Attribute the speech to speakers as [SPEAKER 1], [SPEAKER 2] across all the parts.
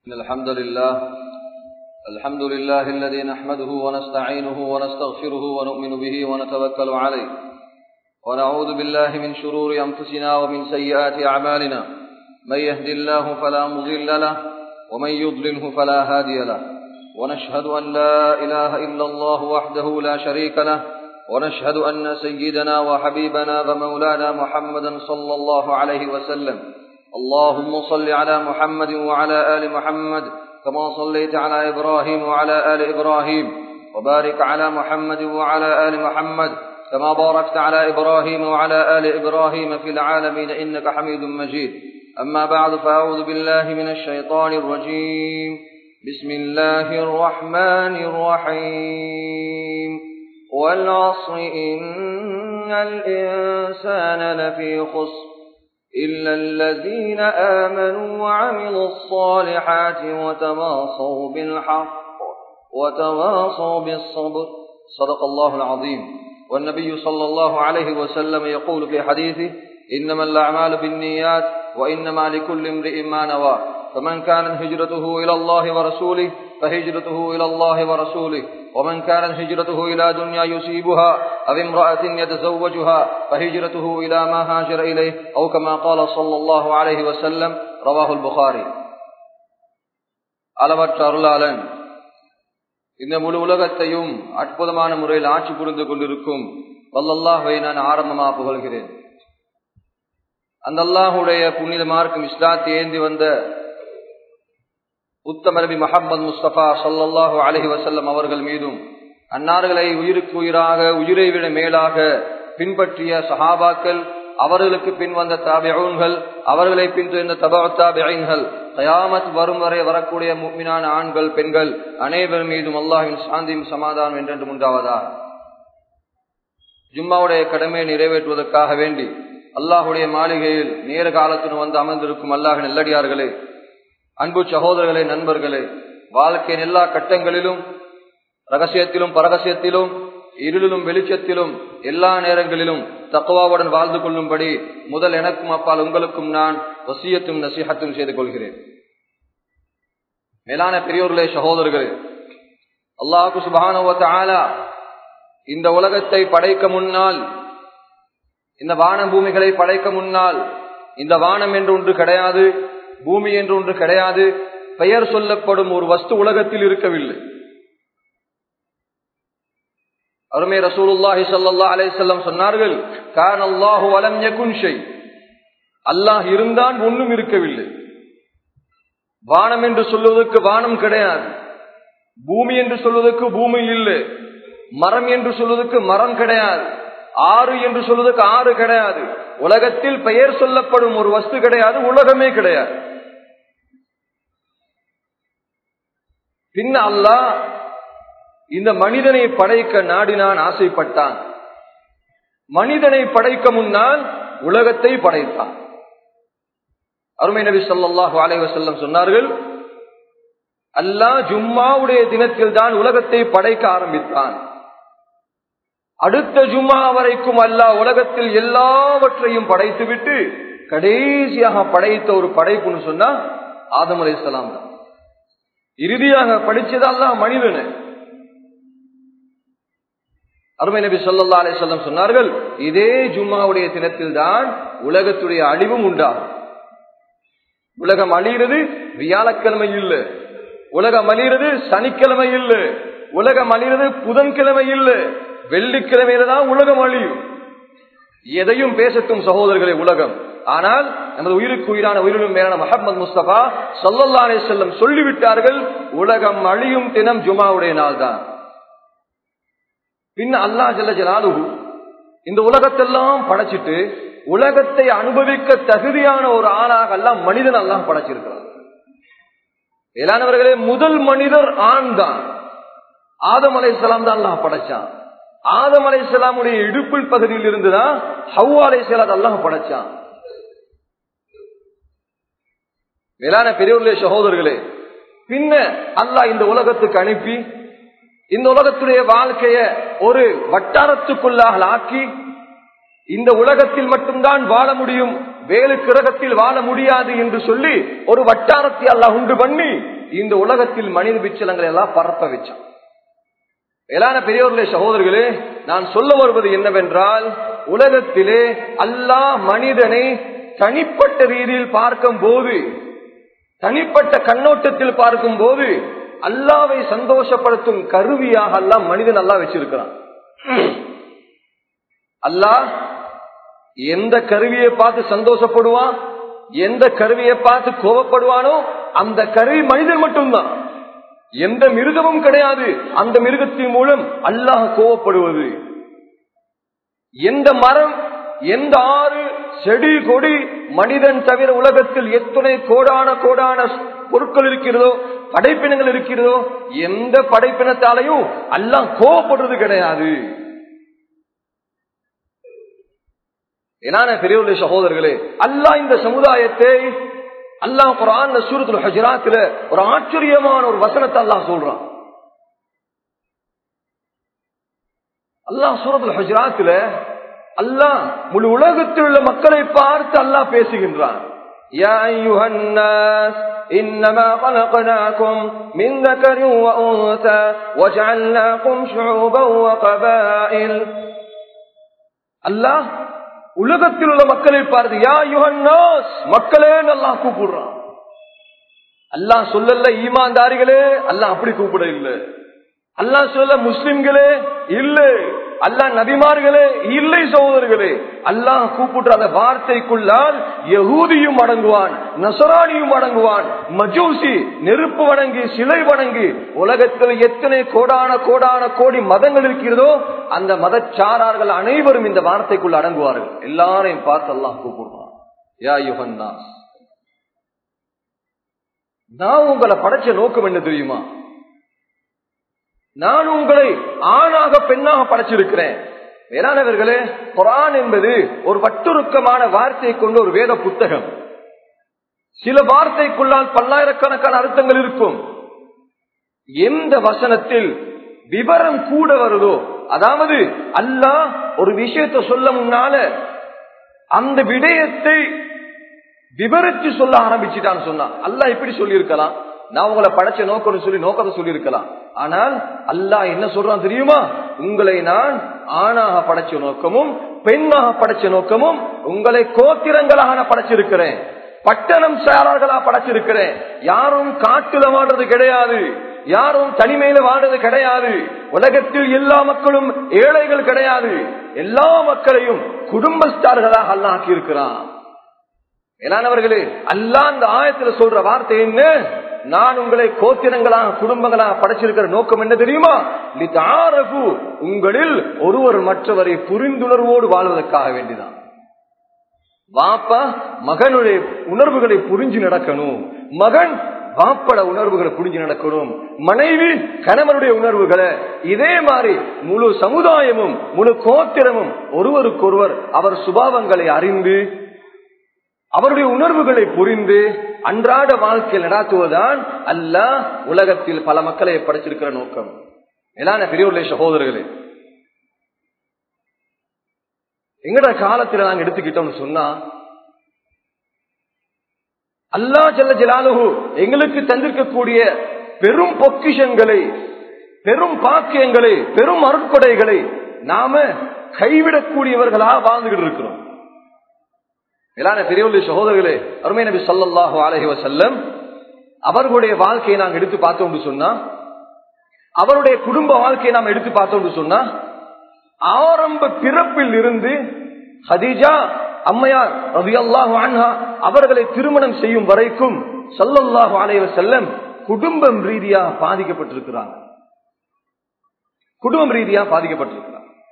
[SPEAKER 1] إن الحمد لله الحمد لله الذي نحمده ونستعينه ونستغفره ونؤمن به ونتوكل عليه ونعوذ بالله من شرور أنفسنا ومن سيئات أعمالنا من يهد الله فلا مضل له ومن يضلله فلا هادي له ونشهد أن لا إله إلا الله وحده لا شريك له ونشهد أن سيدنا وحبيبنا ومولانا محمدا صلى الله عليه وسلم اللهم صل على محمد وعلى آل محمد كما صليت على إبراهيم وعلى آل إبراهيم وبارك على محمد وعلى آل محمد كما باركت على إبراهيم وعلى آل إبراهيم في العالمين إنك حميد مجيد أما بعد فأعوذ بالله من الشيطان الرجيم بسم الله الرحمن الرحيم والعصر إن الإنسان لفي خسر إلا الذين آمنوا وعملوا الصالحات وتواصوا بالحق وتواصوا بالصبر صدق الله العظيم والنبي صلى الله عليه وسلم يقول في حديثه إنما الأعمال بالنيات وإنما لكل امرئ ما نوى فمن كانت هجرته إلى الله ورسوله فهجرته إلى الله ورسوله ومن كانت هجرته إلى دنيا يصيبها أو امرأة يتزوجها فهجرته إلى ما هاجر إليه أو كما قال صلى الله عليه وسلم رواه البخاري அளவற்ற அருளாளன் இந்த முழு உலகத்தையும் அற்புதமான முறையில் ஆட்சி புரிந்து கொண்டிருக்கும் வல்லல்லாஹை நான் ஆரம்பமாக புகழ்கிறேன் அந்த அல்லாஹுடைய புனித மார்க்கம் இஸ்லாத்தை ஏந்தி வந்த உத்தமரபி முகமது முஸ்தபா சல்லாஹூ அலஹி வசல்லம் அவர்கள் மீதும் அன்னார்களை உயிருக்கு உயிராக உயிரை விட மேலாக பின்பற்றிய சஹாபாக்கள் அவர்களுக்கு பின் வந்த தாபியன்கள் அவர்களை பின்தொடர்ந்த தபா தாபியன்கள் கயாமத் வரும் வரை வரக்கூடிய முக்மினான ஆண்கள் பெண்கள் அனைவர் மீதும் அல்லாஹின் சாந்தியும் சமாதானம் என்றென்று உண்டாவதா ஜும்மாவுடைய கடமையை நிறைவேற்றுவதற்காக வேண்டி அல்லாஹுடைய மாளிகையில் நேர காலத்துடன் வந்து அமர்ந்திருக்கும் அல்லாஹ் நெல்லடியார்களே அன்பு சகோதரர்களே நண்பர்களே வாழ்க்கையின் எல்லா கட்டங்களிலும் ரகசியத்திலும் பரகசியத்திலும் இருளிலும் வெளிச்சத்திலும் எல்லா நேரங்களிலும் தக்குவாவுடன் வாழ்ந்து கொள்ளும்படி முதல் எனக்கும் அப்பால் உங்களுக்கும் நான் வசியத்தும் நசிஹத்தும் செய்து கொள்கிறேன் மேலான பெரியோர்களே சகோதரர்களே அல்லாஹு சுபானுவத்த இந்த உலகத்தை படைக்க முன்னால் இந்த வான பூமிகளை படைக்க முன்னால் இந்த வானம் என்று ஒன்று கிடையாது பூமி என்று ஒன்று கிடையாது பெயர் சொல்லப்படும் ஒரு வஸ்து உலகத்தில் இருக்கவில்லை அருமை ரசூலுல்லாஹி சல்லா அலையம் சொன்னார்கள் கான் அல்லாஹு அலம் யகுன்ஷை அல்லாஹ் இருந்தான் ஒன்றும் இருக்கவில்லை வானம் என்று சொல்வதற்கு வானம் கிடையாது பூமி என்று சொல்வதற்கு பூமி இல்லை மரம் என்று சொல்வதற்கு மரம் கிடையாது ஆறு என்று சொல்வதற்கு ஆறு கிடையாது உலகத்தில் பெயர் சொல்லப்படும் ஒரு வஸ்து கிடையாது உலகமே கிடையாது பின்ன அல்லாஹ் இந்த மனிதனை படைக்க நாடினான் ஆசைப்பட்டான் மனிதனை படைக்க முன்னால் உலகத்தை படைத்தான் அருமை நபி சொல்லாஹு அலைவசல்லம் சொன்னார்கள் அல்லாஹ் ஜும்மாவுடைய தினத்தில் தான் உலகத்தை படைக்க ஆரம்பித்தான் அடுத்த ஜும்மா வரைக்கும் அல்லாஹ் உலகத்தில் எல்லாவற்றையும் படைத்துவிட்டு கடைசியாக படைத்த ஒரு படைப்புன்னு சொன்னா ஆதம் அலை தான் இறுதியாக படிச்சதல்லா மனிதனு அருமை நபி சொல்லா அலை சொல்லம் சொன்னார்கள் இதே ஜும்மாவுடைய தினத்தில் தான் உலகத்துடைய அழிவும் உண்டாகும் உலகம் அழிகிறது வியாழக்கிழமை இல்லை உலகம் அழிகிறது சனிக்கிழமை இல்லை உலகம் அழிகிறது புதன்கிழமை இல்லை வெள்ளிக்கிழமையில தான் உலகம் அழியும் எதையும் பேசட்டும் சகோதரர்களே உலகம் ஆனால் நமது உயிருக்கு உயிரான உயிரினும் மேலான மஹமது முஸ்தபா சொல்லல்லா அலே செல்லம் சொல்லிவிட்டார்கள் உலகம் அழியும் தினம் ஜுமாவுடைய நாள் தான் பின்ன அல்லா ஜல்ல ஜலாலு இந்த உலகத்தெல்லாம் படைச்சிட்டு உலகத்தை அனுபவிக்க தகுதியான ஒரு ஆணாக எல்லாம் மனிதன் எல்லாம் படைச்சிருக்கிறார் மேலானவர்களே முதல் மனிதர் ஆண் தான் ஆதம் அலை தான் அல்லாஹ் படைச்சான் ஆதம் அலை சலாமுடைய இடுப்பில் பகுதியில் இருந்துதான் ஹவ்வா அலை சலாத் அல்லாஹ் படைச்சான் மேலான பெரியவர்களே சகோதரர்களே பின்ன அல்லாஹ் இந்த உலகத்துக்கு அனுப்பி இந்த உலகத்துடைய வாழ்க்கைய ஒரு வட்டாரத்துக்குள்ளாக ஆக்கி இந்த உலகத்தில் மட்டும்தான் வாழ முடியும் வேறு கிரகத்தில் வாழ முடியாது என்று சொல்லி ஒரு வட்டாரத்தை அல்லாஹ் உண்டு பண்ணி இந்த உலகத்தில் மனித பிச்சலங்களை எல்லாம் பரப்ப வச்சான் மேலான பெரியவர்களே சகோதரர்களே நான் சொல்ல வருவது என்னவென்றால் உலகத்திலே அல்லாஹ் மனிதனை தனிப்பட்ட ரீதியில் பார்க்கும் போது தனிப்பட்ட கண்ணோட்டத்தில் பார்க்கும் போது அல்லாவை சந்தோஷப்படுத்தும் கருவியாக அல்லாஹ் மனிதன் அல்லா வச்சிருக்கிறான் அல்லாஹ் எந்த கருவியை பார்த்து சந்தோஷப்படுவான் எந்த கருவியை பார்த்து கோபப்படுவானோ அந்த கருவி மனிதன் மட்டும்தான் எந்த மிருகமும் கிடையாது அந்த மிருகத்தின் மூலம் அல்லாஹ் கோவப்படுவது எந்த மரம் எந்த ஆறு செடி கொடி மனிதன் தவிர உலகத்தில் எத்தனை கோடான கோடான பொருட்கள் இருக்கிறதோ படைப்பினங்கள் இருக்கிறதோ எந்த படைப்பினத்தாலையும் அல்லாஹ் கோவப்படுறது கிடையாது எனான பெரியவர்களே சகோதரர்களே அல்லாஹ் இந்த சமுதாயத்தை அல்லாஹ் குரான் சூரத்துல ஹஜராத்துல ஒரு ஆச்சரியமான ஒரு வசனத்தை அல்லாஹ் சொல்றான் அல்லாஹ் சூரத்துல ஹஜராத்துல அல்லாஹ் முழு உலகத்தில் உள்ள மக்களை பார்த்து அல்லாஹ் பேசுகின்றான் يا أيها الناس إنما خلقناكم من ذكر وأنثى وجعلناكم شعوبا وقبائل அல்லாஹ் உலகத்தில் உள்ள மக்களை பார்த்து யா யுஹன்னாஸ் மக்களே நல்லா கூப்பிடுறான் அல்லாஹ் சொல்லல ஈமான்தாரிகளே அல்லாஹ் அப்படி கூப்பிட இல்ல அல்லாஹ் சொல்ல முஸ்லிம்களே இல்ல அல்லாஹ் நபிமார்களே இல்லை சகோதரர்களே அல்லாஹ் கூப்பிடுற அந்த வார்த்தைக்குள்ளால் யகூதியும் அடங்குவான் நசராணியும் அடங்குவான் மஜூசி நெருப்பு வணங்கி சிலை வணங்கி உலகத்தில் எத்தனை கோடான கோடான கோடி மதங்கள் இருக்கிறதோ அந்த மதச்சாரார்கள் அனைவரும் இந்த வார்த்தைக்குள் அடங்குவார்கள் எல்லாரையும் பார்த்து அல்லாஹ் கூப்பிடுவான் யா யுகன்னாஸ் நான் உங்களை படைச்ச நோக்கம் என்ன தெரியுமா நான் உங்களை ஆணாக பெண்ணாக படைச்சிருக்கிறேன் வேளாணவர்களே குரான் என்பது ஒரு வட்டுருக்கமான வார்த்தையை கொண்ட ஒரு வேத புத்தகம் சில வார்த்தைக்குள்ளால் பல்லாயிரக்கணக்கான அர்த்தங்கள் இருக்கும் எந்த வசனத்தில் விவரம் கூட வருதோ அதாவது அல்லாஹ் ஒரு விஷயத்தை சொல்ல முன்னால அந்த விடயத்தை விவரிச்சு சொல்ல ஆரம்பிச்சுட்டான்னு சொன்னா அல்லாஹ் எப்படி சொல்லியிருக்கலாம் நான் உங்களை படைச்ச நோக்கம் சொல்லி நோக்கத்தை சொல்லியிருக்கலாம் ஆனால் அல்லாஹ் என்ன சொல்றான் தெரியுமா உங்களை நான் ஆணாக படைச்ச நோக்கமும் பெண்ணாக படைச்ச நோக்கமும் உங்களை கோத்திரங்களாக நான் படைச்சிருக்கிறேன் பட்டணம் சாரார்களா படைச்சிருக்கிறேன் யாரும் காட்டுல வாழ்றது கிடையாது யாரும் தனிமையில வாழ்றது கிடையாது உலகத்தில் எல்லா மக்களும் ஏழைகள் கிடையாது எல்லா மக்களையும் குடும்பஸ்தார்களாக அல்லாக்கி இருக்கிறான் மேலானவர்களே அல்லா அந்த ஆயத்துல சொல்ற வார்த்தை என்ன நான் உங்களை கோத்திரங்களாக குடும்பங்களாக படைச்சிருக்கிற நோக்கம் என்ன தெரியுமா லிதாரகு உங்களில் ஒருவர் மற்றவரை புரிந்துணர்வோடு வாழ்வதற்காக வேண்டிதான் வாப்பா மகனுடைய உணர்வுகளை புரிஞ்சு நடக்கணும் மகன் வாப்பட உணர்வுகளை புரிஞ்சு நடக்கணும் மனைவி கணவனுடைய உணர்வுகளை இதே மாதிரி முழு சமுதாயமும் முழு கோத்திரமும் ஒருவருக்கொருவர் அவர் சுபாவங்களை அறிந்து அவருடைய உணர்வுகளை புரிந்து அன்றாட வாழ்க்கையில் நடாத்துவதுதான் அல்ல உலகத்தில் பல மக்களை படைச்சிருக்கிற நோக்கம் எல்லாம் பெரியவர்களே சகோதரர்களே எங்கட காலத்துல நாங்க எடுத்துக்கிட்டோம்னு சொன்னா அல்லா ஜல்ல ஜலாலுகு எங்களுக்கு தந்திருக்கக்கூடிய பெரும் பொக்கிஷங்களை பெரும் பாக்கியங்களை பெரும் அருட்கொடைகளை நாம கைவிடக்கூடியவர்களா வாழ்ந்துகிட்டு இருக்கிறோம் மேலான பெரியவர்களே சகோதரர்களே அருமை நபி சொல்லல்லாஹு அலஹி வசல்லம் அவர்களுடைய வாழ்க்கையை நாங்கள் எடுத்து பார்த்தோம் சொன்னா அவருடைய குடும்ப வாழ்க்கையை நாம் எடுத்து பார்த்தோம் சொன்னா ஆரம்ப பிறப்பில் இருந்து ஹதீஜா அம்மையார் ரவியல்லாஹு அன்ஹா அவர்களை திருமணம் செய்யும் வரைக்கும் சல்லல்லாஹு அலைவ செல்லம் குடும்பம் ரீதியா பாதிக்கப்பட்டிருக்கிறாங்க குடும்பம் ரீதியா பாதிக்கப்பட்டிருக்கிறாங்க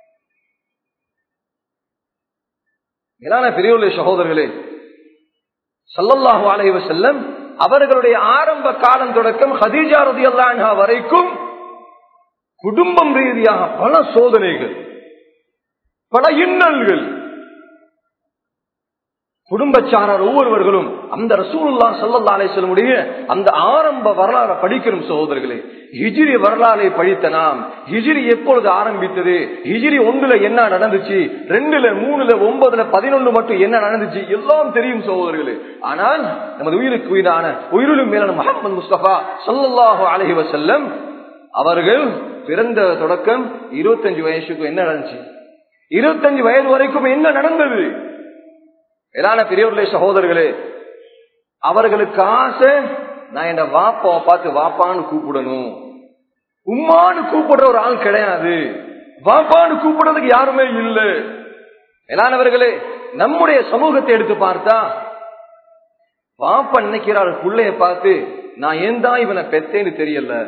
[SPEAKER 1] மேலான பெரியவர்களே சகோதரர்களே சல்லல்லாஹு அலைவ செல்லம் அவர்களுடைய ஆரம்ப காலம் தொடக்கம் ஹதீஜா ரதி அல்லாஹா வரைக்கும் குடும்பம் ரீதியாக பல சோதனைகள் பல இன்னல்கள் குடும்பச்சாரர் ஒவ்வொருவர்களும் அந்த ரசூலுல்லா சல்லா அலிஸ்லமுடைய அந்த ஆரம்ப வரலாறை படிக்கணும் சகோதரர்களே ஹிஜிரி வரலாறை படித்த நாம் ஹிஜிரி எப்பொழுது ஆரம்பித்தது ஹிஜிரி ஒன்றுல என்ன நடந்துச்சு ரெண்டுல மூணுல ஒன்பதுல பதினொன்னு மட்டும் என்ன நடந்துச்சு எல்லாம் தெரியும் சகோதரர்களே ஆனால் நமது உயிருக்கு உயிரான உயிரிலும் மேலான முகமது முஸ்தபா சல்லாஹு அலஹி வசல்லம் அவர்கள் பிறந்த தொடக்கம் இருபத்தஞ்சு வயசுக்கு என்ன நடந்துச்சு இருபத்தஞ்சு வயது வரைக்கும் என்ன நடந்தது எதான பெரியவர்களே சகோதரர்களே அவர்களுக்கு ஆசை நான் என்ன வாப்பாவை பார்த்து வாப்பான்னு கூப்பிடணும் உம்மான்னு கூப்பிடுற ஒரு ஆள் கிடையாது வாப்பான்னு கூப்பிடுறதுக்கு யாருமே இல்லை எதானவர்களே நம்முடைய சமூகத்தை எடுத்து பார்த்தா வாப்பா நினைக்கிறார் பிள்ளைய பார்த்து நான் ஏன் தான் இவனை பெத்தேன்னு தெரியல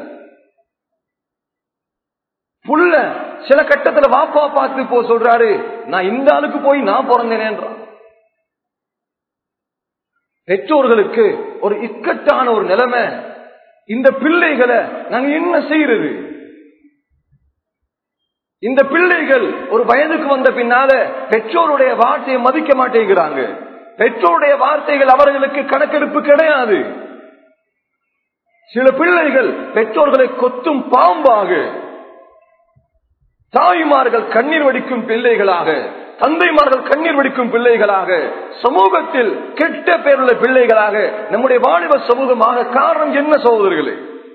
[SPEAKER 1] புள்ள சில கட்டத்துல வாப்பா பார்த்து போ சொல்றாரு நான் இந்த ஆளுக்கு போய் நான் பிறந்தேனேன்றான் பெற்றோர்களுக்கு ஒரு இக்கட்டான ஒரு நிலைமை இந்த பிள்ளைகளை நாங்க என்ன செய்யறது இந்த பிள்ளைகள் ஒரு வயதுக்கு வந்த பின்னால பெற்றோருடைய வார்த்தையை மதிக்க மாட்டேங்கிறாங்க பெற்றோருடைய வார்த்தைகள் அவர்களுக்கு கணக்கெடுப்பு கிடையாது சில பிள்ளைகள் பெற்றோர்களை கொத்தும் பாம்பாக தாய்மார்கள் கண்ணீர் வடிக்கும் பிள்ளைகளாக தந்தைமார்கள் கண்ணீர் வடிக்கும் பிள்ளைகளாக சமூகத்தில் கெட்ட பேருள்ள பிள்ளைகளாக நம்முடைய வாலிப சமூகமாக காரணம் என்ன சகோதரர்களே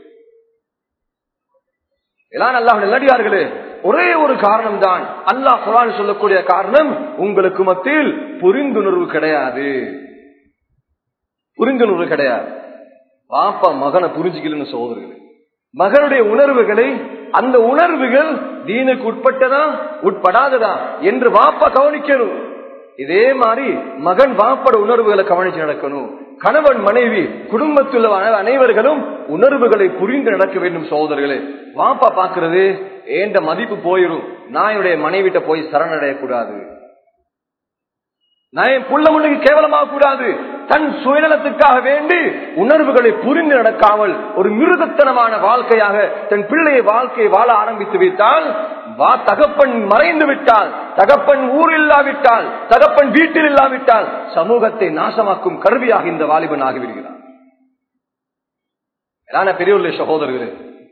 [SPEAKER 1] எல்லாம் அல்லாஹ் நல்லடியார்களே ஒரே ஒரு காரணம் தான் அல்லாஹ் குரான் சொல்லக்கூடிய காரணம் உங்களுக்கு மத்தியில் புரிந்துணர்வு கிடையாது புரிந்துணர்வு கிடையாது பாப்பா மகனை புரிஞ்சுக்கலன்னு சகோதரர்களே மகனுடைய உணர்வுகளை அந்த உணர்வுகள் தீனுக்கு உட்பட்டதா உட்படாததா என்று வாப்பா கவனிக்கணும் இதே மாதிரி மகன் வாப்பட உணர்வுகளை கவனிச்சு நடக்கணும் கணவன் மனைவி குடும்பத்தில் உள்ள அனைவர்களும் உணர்வுகளை புரிந்து நடக்க வேண்டும் சகோதரர்களே வாப்பா பாக்குறது ஏண்ட மதிப்பு போயிரும் நான் என்னுடைய மனைவிட்ட போய் சரணடைய கூடாது நான் என் புள்ள முன்னுக்கு கேவலமாக கூடாது தன் சுயநலத்துக்காக வேண்டி உணர்வுகளை புரிந்து நடக்காமல் ஒரு மிருகத்தனமான வாழ்க்கையாக தன் பிள்ளையை வாழ்க்கையை வாழ ஆரம்பித்து விட்டால் வா தகப்பன் மறைந்து விட்டால் தகப்பன் ஊர் இல்லாவிட்டால் தகப்பன் வீட்டில் இல்லாவிட்டால் சமூகத்தை நாசமாக்கும் கருவியாக இந்த வாலிபன் ஆகிவிடுகிறார் பெரியவர்களே சகோதரர்களே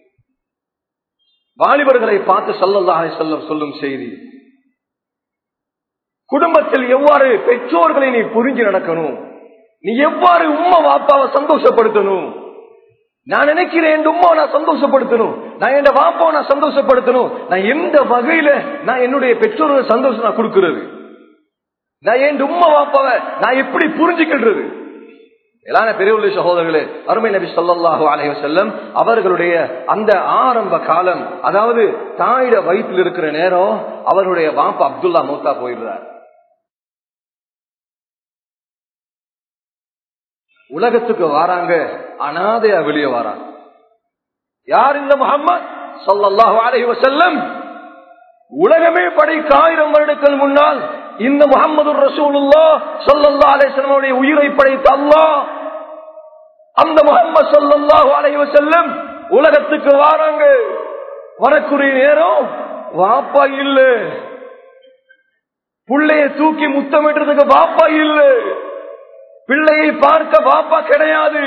[SPEAKER 1] வாலிபர்களை பார்த்து சொல்லல்லாஹ் செல்லம் சொல்லும் செய்தி குடும்பத்தில் எவ்வாறு பெற்றோர்களை நீ புரிஞ்சு நடக்கணும் நீ எவ்வாறு உம்மா வாப்பாவை சந்தோஷப்படுத்தணும் நான் நினைக்கிறேன் உம்மா நான் சந்தோஷப்படுத்தணும் நான் என் வாப்பாவை நான் சந்தோஷப்படுத்தணும் நான் எந்த வகையில நான் என்னுடைய பெற்றோர்கள் சந்தோஷம் நான் கொடுக்கிறது நான் என் உம்மா வாப்பாவை நான் எப்படி புரிஞ்சுக்கின்றது எல்லான பெரியவுள்ள சகோதரர்களே அருமை நபி சொல்லாஹு அலைய செல்லம் அவர்களுடைய அந்த ஆரம்ப காலம் அதாவது தாயிட வயிற்றில் இருக்கிற நேரம் அவருடைய வாப்பா அப்துல்லா மூத்தா போயிடுறார் உலகத்துக்கு வாராங்க அனாதையா வெளியே வாராங்க யார் இந்த முகம்மது சொல்லல்லாஹு அலைஹி வஸல்லம் உலகமே படைக்க ஆயிரம் வருடங்கள் முன்னால் இந்த முகமது ரசூலுல்லா சொல்லல்லா அலிஸ்லமுடைய உயிரை படைத்த அல்லாஹ் அந்த முகமது சொல்லல்லாஹு அலைஹி வஸல்லம் உலகத்துக்கு வாராங்க வரக்கூடிய நேரம் வாப்பா இல்ல புள்ளைய தூக்கி முத்தமிடுறதுக்கு வாப்பா இல்ல பிள்ளையை பார்க்க வாப்பா கிடையாது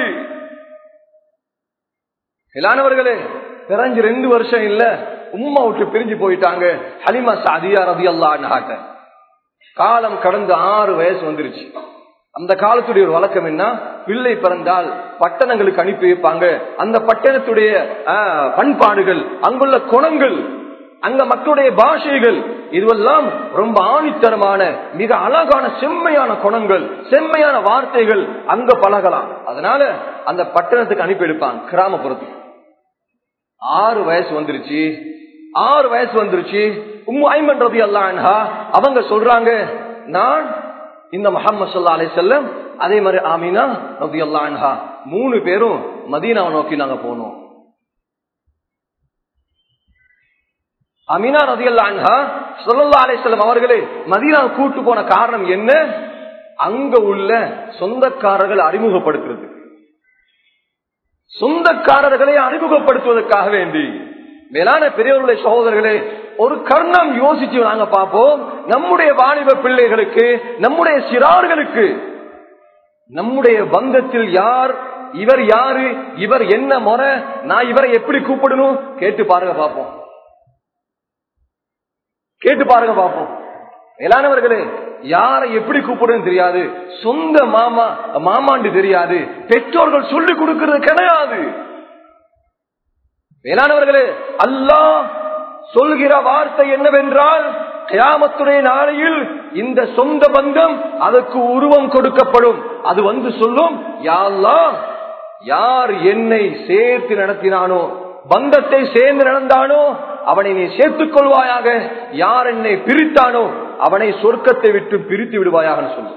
[SPEAKER 1] இல்லானவர்களே பிறஞ்சு ரெண்டு வருஷம் இல்ல உம்மா விட்டு பிரிஞ்சு போயிட்டாங்க ஹலிமா சாதியா ரதி அல்லா காலம் கடந்து ஆறு வயசு வந்துருச்சு அந்த காலத்துடைய ஒரு வழக்கம் என்ன பிள்ளை பிறந்தால் பட்டணங்களுக்கு அனுப்பி வைப்பாங்க அந்த பட்டணத்துடைய பண்பாடுகள் அங்குள்ள குணங்கள் அங்க மக்களுடைய பாஷைகள் இதுவெல்லாம் ரொம்ப ஆணித்தரமான மிக அழகான செம்மையான குணங்கள் செம்மையான வார்த்தைகள் அங்க பழகலாம் அதனால அந்த பட்டணத்துக்கு அனுப்பி எடுப்பாங்க கிராமப்புறத்துக்கு ஆறு வயசு வந்துருச்சு ஆறு வயசு வந்துருச்சு உம்மு ஐமன் ரவி அல்லா அவங்க சொல்றாங்க நான் இந்த முகமது சொல்லா அலை செல்லம் அதே மாதிரி ஆமீனா ரவி அல்லா மூணு பேரும் மதீனாவை நோக்கி நாங்க போனோம் அமீனா ரதி அல்லா சொல்லா அலிஸ்லம் அவர்களே மதீனா கூட்டு போன காரணம் என்ன அங்க உள்ள சொந்தக்காரர்கள் அறிமுகப்படுத்துறது சொந்தக்காரர்களை அறிமுகப்படுத்துவதற்காக வேண்டி மேலான பெரியவர்களுடைய சகோதரர்களே ஒரு கர்ணம் யோசிச்சு நாங்க பார்ப்போம் நம்முடைய வாலிப பிள்ளைகளுக்கு நம்முடைய சிறார்களுக்கு நம்முடைய பந்தத்தில் யார் இவர் யாரு இவர் என்ன முறை நான் இவரை எப்படி கூப்பிடணும் கேட்டு பாருங்க பார்ப்போம் கேட்டு பாருங்க பார்ப்போம் மேலானவர்களே யாரை எப்படி கூப்பிடுன்னு தெரியாது சொந்த மாமா மாமாண்டு தெரியாது பெற்றோர்கள் சொல்லிக் கொடுக்கிறது கிடையாது மேலானவர்களே அல்லாஹ் சொல்கிற வார்த்தை என்னவென்றால் கயாமத்துடைய நாளையில் இந்த சொந்த பந்தம் அதற்கு உருவம் கொடுக்கப்படும் அது வந்து சொல்லும் யாழ்லா யார் என்னை சேர்த்து நடத்தினானோ பந்தத்தை சேர்ந்து நடந்தானோ அவனை நீ சேர்த்துக் கொள்வாயாக யார் என்னை பிரித்தானோ அவனை சொர்க்கத்தை விட்டு பிரித்து விடுவாயாக சொல்லு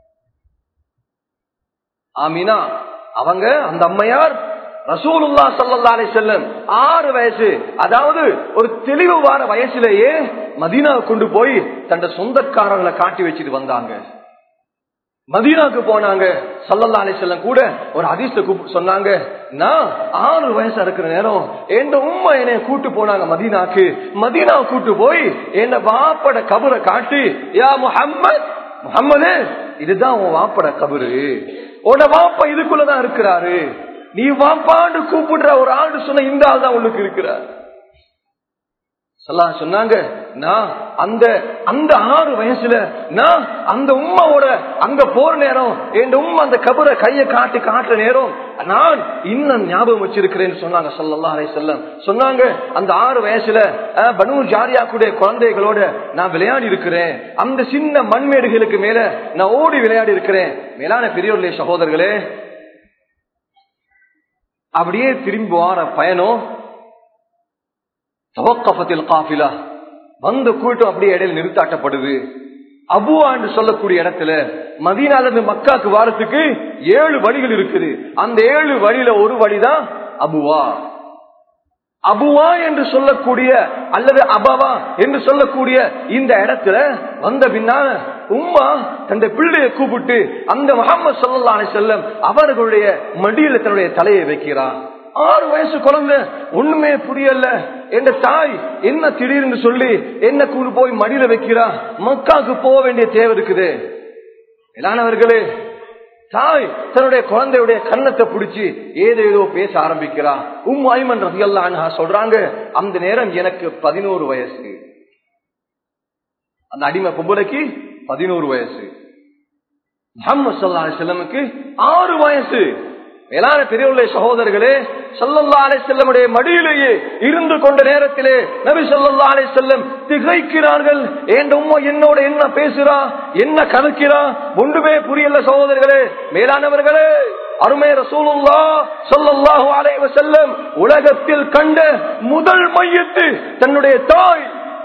[SPEAKER 1] ஆமீனா அவங்க அந்த அம்மையார் ரசூலுல்லா சல்லா அலி செல்லம் ஆறு வயசு அதாவது ஒரு தெளிவு வார வயசுலேயே மதீனா கொண்டு போய் தன் சொந்தக்காரங்களை காட்டி வச்சுட்டு வந்தாங்க மதீனாக்கு போனாங்க சல்லல்லா அலி செல்லம் கூட ஒரு அதிர்ஷ்ட சொன்னாங்க நான் ஆறு வயசா இருக்கிற நேரம் என் உண்மை என்னை கூட்டு போனாங்க மதீனாக்கு மதீனா கூட்டு போய் என்ன வாப்பட கபரை காட்டி யா முஹம்மத் முகம்மது இதுதான் உன் வாப்பட கபரு உன வாப்பா இதுக்குள்ளதான் இருக்கிறாரு நீ வாப்பாண்டு கூப்பிடுற ஒரு ஆண்டு சொன்ன இந்த ஆள் தான் உனக்கு இருக்கிறார் சொன்னாங்க நான் அந்த அந்த ஆறு வயசுல நான் அந்த உமாவோட அங்க போற நேரம் என் உமா அந்த கபரை கைய காட்டி காட்டுற நேரம் நான் இன்னும் ஞாபகம் வச்சிருக்கிறேன்னு சொன்னாங்க சொல்லலாம் அலை செல்லம் சொன்னாங்க அந்த ஆறு வயசுல பனு ஜாரியா கூட குழந்தைகளோட நான் விளையாடி இருக்கிறேன் அந்த சின்ன மண்மேடுகளுக்கு மேல நான் ஓடி விளையாடி இருக்கிறேன் மேலான பெரியோர்களே சகோதரர்களே அப்படியே திரும்பி வார பயணம் தவக்கபத்தில் காபிலா வந்து கூட்டம் அப்படியே இடையில நிறுத்தாட்டப்படுது அபுவா என்று சொல்லக்கூடிய இடத்துல மதீனால இருந்து மக்காக்கு வாரத்துக்கு ஏழு வழிகள் இருக்குது அந்த ஏழு வழியில ஒரு வழிதான் அபுவா அபுவா என்று சொல்லக்கூடிய அல்லது அபவா என்று சொல்லக்கூடிய இந்த இடத்துல வந்த பின்னால உம்மா தந்த பிள்ளையை கூப்பிட்டு அந்த முகமது சொல்லா செல்லம் அவர்களுடைய மடியில தன்னுடைய தலையை வைக்கிறான் ஆறு வயசு குழந்தை ஒண்ணுமே புரியல என் தாய் என்ன திடீர்னு சொல்லி என்ன கூடு போய் மடியில வைக்கிறா மக்காவுக்கு போக வேண்டிய தேவை இருக்குது எல்லானவர்களே தாய் தன்னுடைய குழந்தையுடைய கன்னத்தை பிடிச்சி ஏதேதோ பேச ஆரம்பிக்கிறா உம் ஐமன் ரவியல்லான்னு சொல்றாங்க அந்த நேரம் எனக்கு பதினோரு வயசு அந்த அடிமை பொம்பளைக்கு பதினோரு வயசு முகமது சல்லா செல்லமுக்கு ஆறு வயசு மேலான பெரியவுள்ள சகோதரர்களே சல்லல்லா அலை செல்லமுடைய மடியிலேயே இருந்து கொண்ட நேரத்திலே நபி சொல்லல்லா அலை செல்லம் திகைக்கிறார்கள் என் உம்மா என்னோட என்ன பேசுறா என்ன கணக்கிறா ஒன்றுமே புரியல சகோதரர்களே மேலானவர்களே அருமை ரசூலுல்லா சொல்லல்லாஹு அலைவ செல்லம் உலகத்தில் கண்ட முதல் மையத்து தன்னுடைய தாய்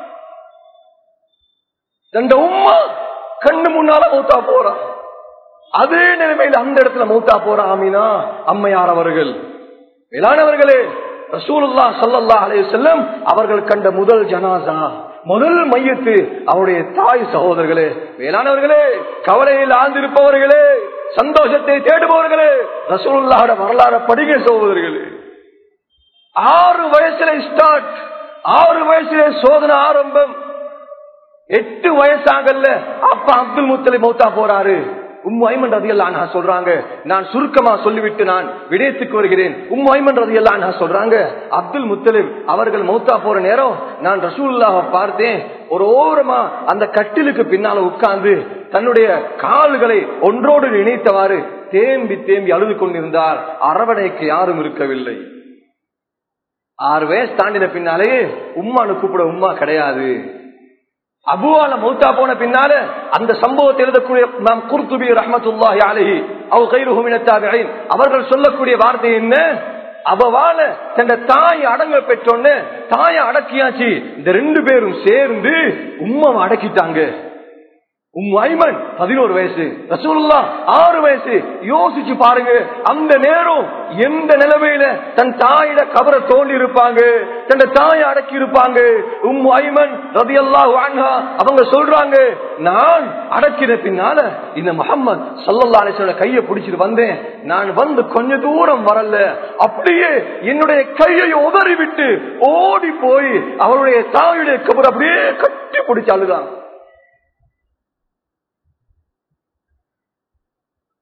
[SPEAKER 1] தந்த உம்மா கண்ணு முன்னால மூத்தா போறான் அதே நிலைமையில் அந்த இடத்துல மூத்தா போற ஆமினா அம்மையார் அவர்கள் மேலானவர்களே ரசூலுல்லா சல்லல்லா அலைய செல்லம் அவர்கள் கண்ட முதல் ஜனாசா முதல் மையத்து அவருடைய தாய் சகோதரர்களே மேலானவர்களே கவலையில் ஆழ்ந்திருப்பவர்களே சந்தோஷத்தை தேடுபவர்களே ரசூலுல்லாட வரலாறு படிக சகோதரர்களே ஆறு வயசுல ஸ்டார்ட் ஆறு வயசுல சோதனை ஆரம்பம் எட்டு வயசாகல அப்பா அப்துல் முத்தலை மௌத்தா போறாரு உம்மு ஐமன் ரதி அல்லா சொல்றாங்க நான் சுருக்கமா சொல்லிவிட்டு நான் விடயத்துக்கு வருகிறேன் உம்மு ஐமன் ரதி அல்லா சொல்றாங்க அப்துல் முத்தலிப் அவர்கள் மௌத்தா போற நேரம் நான் ரசூல்லாவை பார்த்தேன் ஒரு ஓரமா அந்த கட்டிலுக்கு பின்னால உட்கார்ந்து தன்னுடைய கால்களை ஒன்றோடு இணைத்தவாறு தேம்பி தேம்பி அழுது கொண்டிருந்தார் அரவணைக்கு யாரும் இருக்கவில்லை ஆறு வயசு தாண்டின பின்னாலே உம்மானு கூப்பிட உம்மா கிடையாது அபுவால மௌத்தா போன பின்னால அந்த சம்பவத்தை எழுதக்கூடிய நாம் குர்துபி ரஹமத்துல்லாஹி அலஹி அவ கைருஹுமினத்தாபின் அவர்கள் சொல்லக்கூடிய வார்த்தை என்ன அவவால தன் தாய் அடங்க பெற்றோன்னு தாயை அடக்கியாச்சு இந்த ரெண்டு பேரும் சேர்ந்து உம்மாவை அடக்கிட்டாங்க உம் ஐமன் பதினோரு வயசு ரசூல்லா ஆறு வயசு யோசிச்சு பாருங்க அந்த நேரம் எந்த நிலைமையில தன் தாயிட கபரை தோண்டி இருப்பாங்க தன் தாயை அடக்கி இருப்பாங்க உம் ஐமன் ரதி அல்லாஹ் அவங்க சொல்றாங்க நான் அடக்கின பின்னால இந்த முகம்மது சல்லல்லா அலிசோட கையை பிடிச்சிட்டு வந்தேன் நான் வந்து கொஞ்ச தூரம் வரல அப்படியே என்னுடைய கையை உதறி விட்டு ஓடி போய் அவருடைய தாயுடைய கபர் அப்படியே கட்டி பிடிச்சு அழுதான்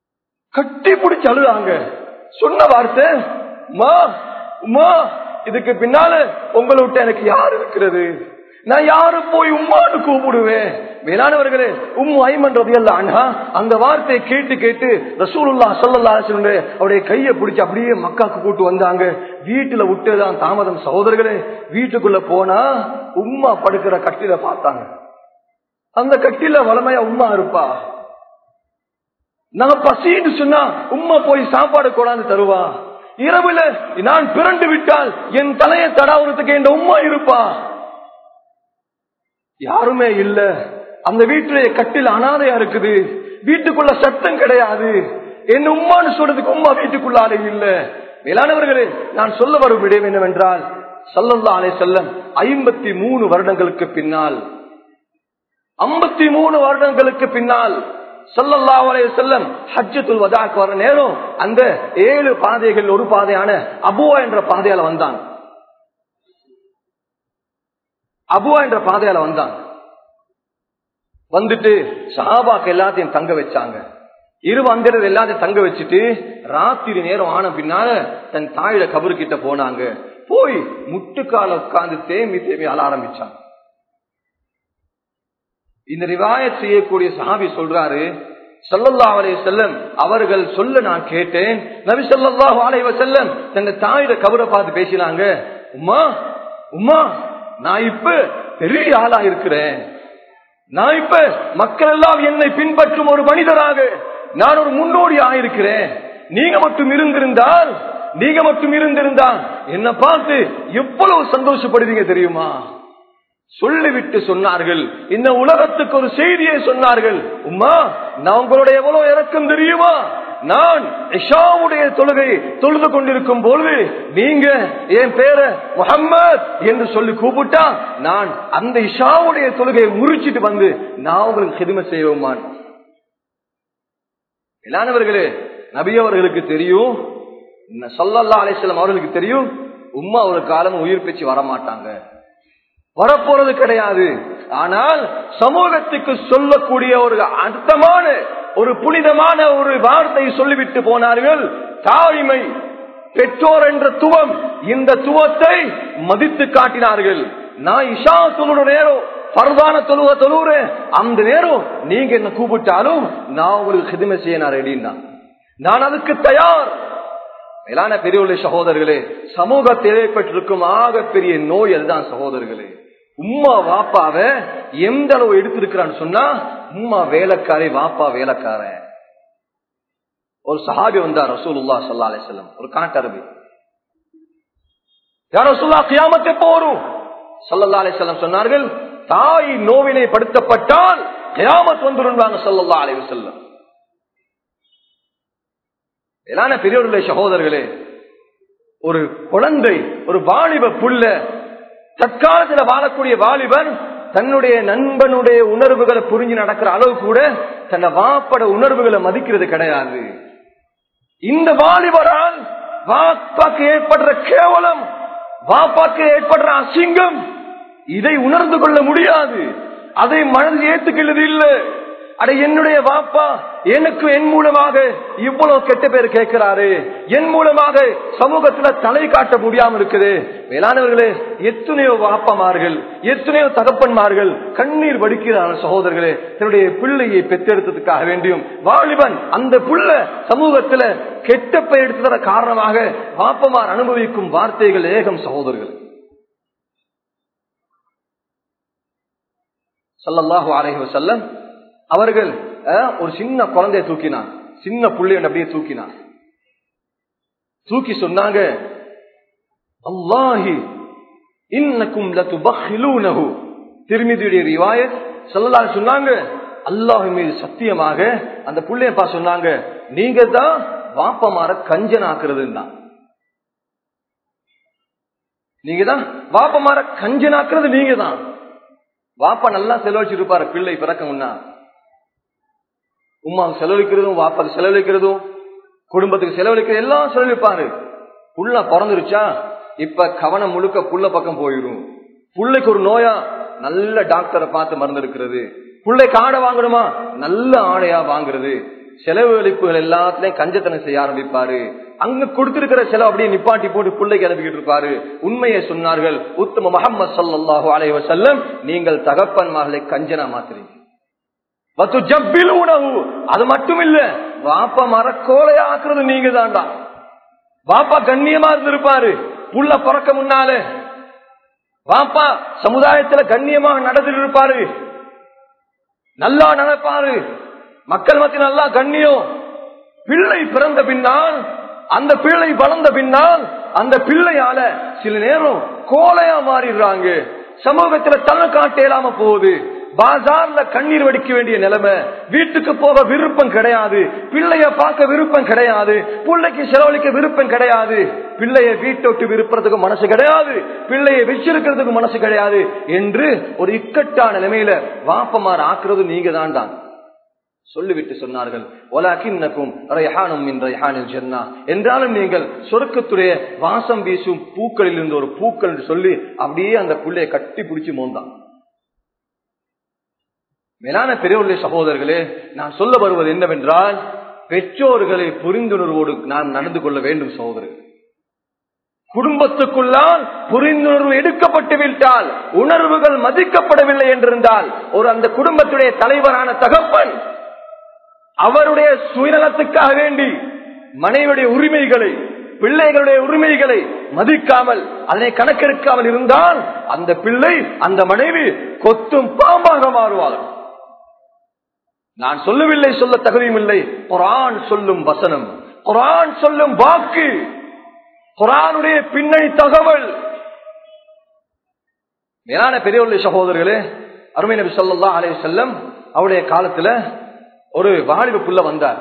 [SPEAKER 2] கட்டி பிடிச்சு அழுதாங்க சொன்ன வார்த்தை மா உமா இதுக்கு பின்னால உங்களை விட்டு எனக்கு யார் இருக்கிறது நான் யாரு போய் உம்மான்னு கூப்பிடுவேன் மேலானவர்களே உம் ஐமன் ரவி அண்ணா அந்த வார்த்தையை கேட்டு கேட்டு ரசூலுல்லா சொல்லல்லா அவருடைய கையை பிடிச்சு அப்படியே மக்காக்கு கூட்டு வந்தாங்க வீட்டுல விட்டுதான் தாமதம் சகோதரர்களே வீட்டுக்குள்ள போனா உம்மா படுக்கிற கட்டில பார்த்தாங்க அந்த கட்டில வளமையா உம்மா இருப்பா நான் பசின்னு சொன்னா உம்மா போய் சாப்பாடு கொண்டாந்து தருவா இரவுல நான் பிறண்டு விட்டால் என் தலையை தடாவுறதுக்கு என் உம்மா இருப்பா யாருமே இல்ல அந்த வீட்டுல கட்டில் அனாதையா இருக்குது வீட்டுக்குள்ள சத்தம் கிடையாது என் உம்மான்னு சொல்றதுக்கு உம்மா வீட்டுக்குள்ளாலே இல்ல மேலானவர்களே நான் சொல்ல வரும் விடயம் என்னவென்றால் சல்லல்லா அலை செல்லம் ஐம்பத்தி மூணு வருடங்களுக்கு பின்னால் ஐம்பத்தி மூணு வருடங்களுக்கு பின்னால் சல்லல்லா அலைய செல்லம் ஹஜ்ஜத்துல் வதாக்கு வர நேரம் அந்த ஏழு பாதைகள் ஒரு பாதையான அபுவா என்ற பாதையால வந்தான் அபுவா என்ற பாதையால வந்தான் வந்துட்டு சஹாபாக்கு எல்லாத்தையும் தங்க வச்சாங்க இரு வந்திரது எல்லாத்தையும் தங்க வச்சுட்டு ராத்திரி நேரம் ஆன பின்னால தன் தாயோட கபரு கிட்ட போனாங்க போய் முட்டுக்கால உட்கார்ந்து தேம்பி தேம்பி அழ ஆரம்பிச்சாங்க இந்த ரிவாயத் செய்யக்கூடிய சஹாபி சொல்றாரு சல்லல்லா அலைய செல்லம் அவர்கள் சொல்ல நான் கேட்டேன் நபி சொல்லல்லாஹு அலைவ செல்லம் தங்க தாயோட கபரை பார்த்து பேசினாங்க உமா உமா நான் இப்ப பெரிய ஆளா இருக்கிறேன் நான் இப்ப மக்கள் எல்லாம் என்னை பின்பற்றும் ஒரு மனிதராக நான் ஒரு முன்னோடி ஆயிருக்கிறேன் நீங்க மட்டும் இருந்திருந்தால் நீங்க மட்டும் இருந்திருந்தால் என்ன பார்த்து எவ்வளவு சந்தோஷப்படுவீங்க தெரியுமா சொல்லிவிட்டு சொன்னார்கள் இந்த உலகத்துக்கு ஒரு செய்தியை சொன்னார்கள் உமா நான் உங்களுடைய எவ்வளவு இறக்கம் தெரியுமா நான் இஷாவுடைய தொழுகை தொழுது கொண்டிருக்கும் பொழுது நீங்க என் பேர முகம்மது என்று சொல்லி கூப்பிட்டா நான் அந்த இஷாவுடைய தொழுகையை முறிச்சிட்டு வந்து நான் உங்களுக்கு கிரும செய்வோமான் இல்லானவர்களே நபி அவர்களுக்கு தெரியும் சொல்லல்லா அலிஸ்லாம் அவர்களுக்கு தெரியும் உம்மா ஒரு காலம் உயிர் பேச்சு வரமாட்டாங்க வரப்போறது கிடையாது ஆனால் சமூகத்துக்கு சொல்லக்கூடிய ஒரு அர்த்தமான ஒரு புனிதமான ஒரு வார்த்தை சொல்லிவிட்டு போனார்கள் தாய்மை பெற்றோர் என்ற துவம் இந்த துவத்தை மதித்து காட்டினார்கள் நான் இஷா தொழுற நேரம் பரதான தொழுவ தொழுற அந்த நேரம் நீங்க என்ன கூப்பிட்டாலும் நான் உங்களுக்கு ஹிதுமை செய்ய நான் ரெடின்னா நான் அதுக்கு தயார் மேலான பெரியவர்களே சகோதரர்களே சமூகத்தில் ஏற்பட்டிருக்கும் ஆகப்பெரிய நோய் அதுதான் சகோதரர்களே உம்மா வாப்பாவ எந்த அளவு எடுத்திருக்கிறான்னு சொன்னா உம்மா வேலைக்காரி வாப்பா வேலைக்காரன் ஒரு சஹாபி வந்தார் ரசூலுல்லா சல்லா அலிசல்லம் ஒரு கணக்கரபி யார் ரசூல்லா கியாமத்தை போரும் சல்லல்லா அலிசல்லம் சொன்னார்கள் தாய் நோவினை படுத்தப்பட்டால் கியாமத் வந்துருவாங்க சல்லல்லா அலைவு செல்லம் எலான பெரியவர்களே சகோதரர்களே ஒரு குழந்தை ஒரு வாலிப புள்ள தற்காலத்தில் வாழக்கூடிய வாலிபன் தன்னுடைய நண்பனுடைய உணர்வுகளை புரிஞ்சு நடக்கிற அளவு கூட தன்னை வாப்பட உணர்வுகளை மதிக்கிறது கிடையாது இந்த வாலிபரால் வாப்பாக்கு ஏற்படுற கேவலம் வாப்பாக்கு ஏற்படுற அசிங்கம் இதை உணர்ந்து கொள்ள முடியாது அதை மனதில் ஏத்துக்கிறது இல்லை அட என்னுடைய வாப்பா எனக்கு என் மூலமாக இவ்வளவு கெட்ட பேர் கேட்கிறாரு என் மூலமாக சமூகத்துல தலை காட்ட முடியாம இருக்குது மேலானவர்களே எத்தனையோ வாப்பமார்கள் எத்தனையோ தகப்பன்மார்கள் கண்ணீர் வடிக்கிறார் சகோதரர்களே தன்னுடைய பிள்ளையை பெற்றெடுத்ததுக்காக வேண்டியும் வாலிபன் அந்த புள்ள சமூகத்துல கெட்ட பெயர் எடுத்தத காரணமாக வாப்பமார் அனுபவிக்கும் வார்த்தைகள் ஏகம் சகோதரர்கள் சல்லல்லாஹு அலைஹி வஸல்லம் அவர்கள் ஒரு சின்ன குழந்தைய தூக்கினான் சின்ன புள்ளைய அப்படியே தூக்கினான் தூக்கி சொன்னாங்க அல்லாஹி இன்னக்கும் லதுபஹிலூனஹு திருமிதியுடைய ரிவாயத் ஸல்லல்லாஹு சொன்னாங்க அல்லாஹ் மீது சத்தியமாக அந்த புள்ளைய பா சொன்னாங்க நீங்க தான் வாப்பமார கஞ்சனாக்குறதுன்னா நீங்க தான் வாப்பமார கஞ்சனாக்குறது நீங்க தான் வாப்பா நல்லா செலவழிச்சிருப்பாரு பிள்ளை பிறக்க முன்னா உமா செலவழிக்கிறதும் வாப்பாக்கு செலவழிக்கிறதும் குடும்பத்துக்கு செலவழிக்கிறது எல்லாம் செலவழிப்பாரு புள்ள பிறந்துருச்சா இப்ப கவனம் முழுக்க புள்ள பக்கம் போயிடும் புள்ளைக்கு ஒரு நோயா நல்ல டாக்டரை பார்த்து மருந்து இருக்கிறது புள்ளை காடை வாங்கணுமா நல்ல ஆடையா வாங்குறது செலவழிப்புகள் எல்லாத்துலயும் கஞ்சத்தனம் செய்ய ஆரம்பிப்பாரு அங்க கொடுத்திருக்கிற செலவு அப்படியே நிப்பாட்டி போட்டு பிள்ளைக்கு அனுப்பிக்கிட்டு இருப்பாரு உண்மையை சொன்னார்கள் உத்தம முகமது சல்லாஹு அலைஹி வஸல்லம் நீங்கள் தகப்பன் மகளை கஞ்சனா மாத்துறீங்க வத்து ஜப்பில் உணவு அது மட்டும் இல்ல வாப்பா மரக்கோலை ஆக்குறது நீங்க தாண்டா வாப்பா கண்ணியமா இருந்திருப்பாரு புள்ள பிறக்க முன்னாலே வாப்பா சமுதாயத்துல கண்ணியமாக நடந்துட்டு இருப்பாரு நல்லா நடப்பாரு மக்கள் மத்திய நல்லா கண்ணியம் பிள்ளை பிறந்த பின்னால் அந்த பிள்ளை வளர்ந்த பின்னால் அந்த பிள்ளையால சில நேரம் கோலையா மாறிடுறாங்க சமூகத்துல தலை காட்ட இயலாம போகுது பாசார்ல கண்ணீர் வடிக்க வேண்டிய நிலைமை வீட்டுக்கு போக விருப்பம் கிடையாது பிள்ளைய பார்க்க விருப்பம் கிடையாது பிள்ளைக்கு செலவழிக்க விருப்பம் கிடையாது பிள்ளைய வீட்டை விட்டு விருப்புறதுக்கு மனசு கிடையாது பிள்ளைய வச்சிருக்கிறதுக்கு மனசு கிடையாது என்று ஒரு இக்கட்டான நிலைமையில வாப்பமார் ஆக்குறது நீங்க தான் தான் சொல்லிவிட்டு சொன்னார்கள் ஒலாக்கின்னக்கும் ரய்ஹானும் மின் ரய்ஹானில் ஜன்னா என்றாலும் நீங்கள் சொர்க்கத்துடைய வாசம் வீசும் பூக்களில் இருந்து ஒரு பூக்கள் என்று சொல்லி அப்படியே அந்த புள்ளைய கட்டி பிடிச்சு மோந்தான் மேலான பெரியவர்களே சகோதரர்களே நான் சொல்ல வருவது என்னவென்றால் பெற்றோர்களை புரிந்துணர்வோடு நாம் நடந்து கொள்ள வேண்டும் சகோதரர்கள் குடும்பத்துக்குள்ளால் புரிந்துணர்வு எடுக்கப்பட்டு விட்டால் உணர்வுகள் மதிக்கப்படவில்லை என்றிருந்தால் ஒரு அந்த குடும்பத்துடைய தலைவரான தகப்பன் அவருடைய சுயநலத்துக்காக வேண்டி மனைவியுடைய உரிமைகளை பிள்ளைகளுடைய உரிமைகளை மதிக்காமல் அதனை கணக்கெடுக்காமல் இருந்தால் அந்த பிள்ளை அந்த மனைவி கொத்தும் பாம்பாக மாறுவாள் நான் சொல்லவில்லை சொல்ல தகுதியும் இல்லை குரான் சொல்லும் வசனம் குரான் சொல்லும் வாக்கு குரானுடைய பின்னணி தகவல் மேலான பெரியவர்களே சகோதரர்களே அருமை நபி சொல்லா அலே செல்லம் அவருடைய காலத்துல ஒரு வாலிப புள்ள வந்தார்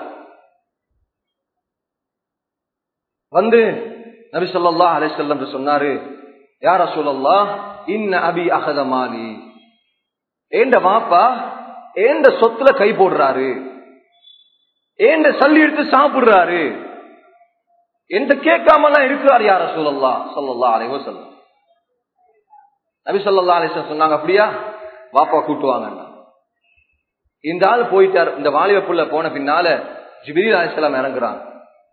[SPEAKER 2] வந்து நபி சொல்லா அலே செல்லம் சொன்னாரு யார சொல்லல்லா இன்ன அபி அகத மாலி ஏண்ட மாப்பா ஏண்ட சொத்துல கை போடுறாரு ஏண்ட சல்லி எடுத்து சாப்பிடுறாரு என்று கேட்காமலாம் இருக்கிறார் யார சொல்லல்லா சொல்லல்லா அலைவோ சொல்ல நபி சொல்லா அலிசன் சொன்னாங்க அப்படியா வாப்பா கூட்டுவாங்க இந்த ஆள் போயிட்டார் இந்த வாலிப புள்ள போன பின்னால ஜிபிரி அலிசலாம் இறங்குறாங்க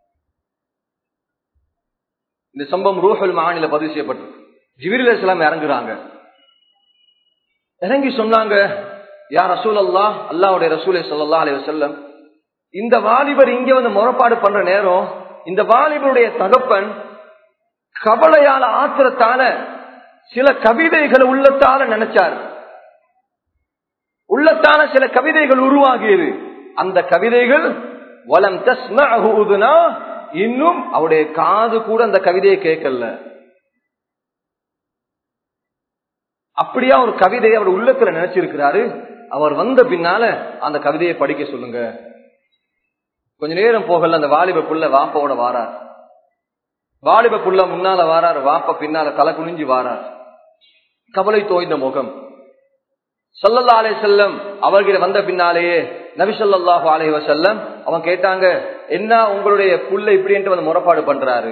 [SPEAKER 2] இந்த சம்பவம் ரூஹல் மாநில பதிவு செய்யப்பட்டு ஜிபிரி அலிசலாம் இறங்குறாங்க இறங்கி சொன்னாங்க யார் ரசூல் அல்லா அல்லாவுடைய ரசூலை சொல்லா அலி வசல்லம் இந்த வாலிபர் இங்க வந்து முறப்பாடு பண்ற நேரம் இந்த வாலிபருடைய தகப்பன் கவலையால ஆத்திரத்தால சில கவிதைகளை உள்ளத்தால நினைச்சார் உள்ளத்தான சில கவிதைகள் உருவாகியது அந்த கவிதைகள் வலம் தஸ்மனா இன்னும் அவருடைய காது கூட அந்த கவிதையை கேட்கல அப்படியா ஒரு கவிதையை அவர் உள்ளத்துல நினைச்சிருக்கிறாரு அவர் வந்த பின்னால அந்த கவிதையை படிக்க சொல்லுங்க கொஞ்ச நேரம் போகல அந்த வாலிப புள்ள வாப்பாவோட வாரார் வாலிப புள்ள முன்னால வாரார் வாப்ப பின்னால தலை குனிஞ்சு வாரார் கவலை தோய்ந்த முகம் சல்லல்லா அலே செல்லம் அவர்கிட்ட வந்த பின்னாலேயே நபி சொல்லாஹு அலே வசல்லம் அவன் கேட்டாங்க என்ன உங்களுடைய புள்ள இப்படின்ட்டு வந்து முறப்பாடு பண்றாரு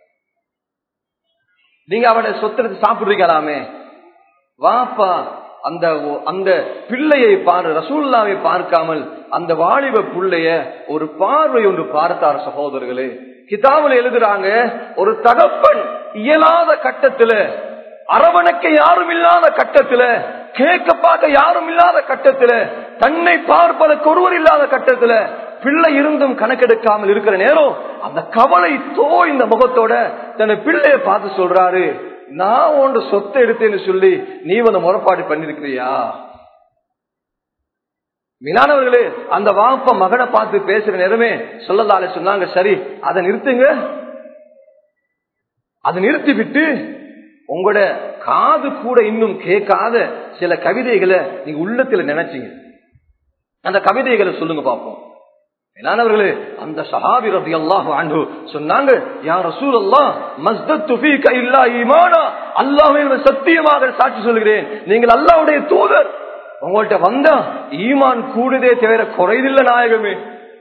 [SPEAKER 2] நீங்க அவனை சொத்து சாப்பிடுறீங்களாமே வாப்பா அந்த அந்த பிள்ளையை பாரு ரசூல்லாவை பார்க்காமல் அந்த வாலிப புள்ளைய ஒரு பார்வை ஒன்று பார்த்தார் சகோதரர்களே கிதாபில் எழுதுறாங்க ஒரு தகப்பன் இயலாத கட்டத்துல அரவணைக்க யாரும் இல்லாத கட்டத்துல கேட்க பார்க்க யாரும் இல்லாத கட்டத்துல தன்னை பார்ப்பதற்கு ஒருவர் இல்லாத கட்டத்துல பிள்ளை இருந்தும் கணக்கெடுக்காமல் இருக்கிற நேரம் அந்த கவலை தோய்ந்த முகத்தோட தன்னை பிள்ளைய பார்த்து சொல்றாரு நான் ஒன்று சொத்தை எடுத்தேன்னு சொல்லி நீ வந்து முறைப்பாடு பண்ணிருக்கிறியா மீனானவர்களே அந்த வாப்ப மகனை பார்த்து பேசுற நேரமே சொல்லதாலே சொன்னாங்க சரி அதை நிறுத்துங்க அதை நிறுத்தி விட்டு உங்களோட காது கூட இன்னும் கேட்காத சில கவிதைகளை நீங்க உள்ளத்துல நினைச்சீங்க அந்த கவிதைகளை சொல்லுங்க பார்ப்போம் மேலானவர்களே அந்த சஹாபி ரபி அல்லாஹ் ஆண்டு சொன்னாங்க யார் ரசூல் அல்லா மஸ்தத்து ஃபீக இல்லா ஈமானா அல்லாஹ்வே சத்தியமாக சாட்சி சொல்கிறேன் நீங்கள் அல்லாஹ்வுடைய தூதர் உங்கள்ட்ட வந்தா ஈமான் கூடுதே தவிர குறைதில்லை நாயகமே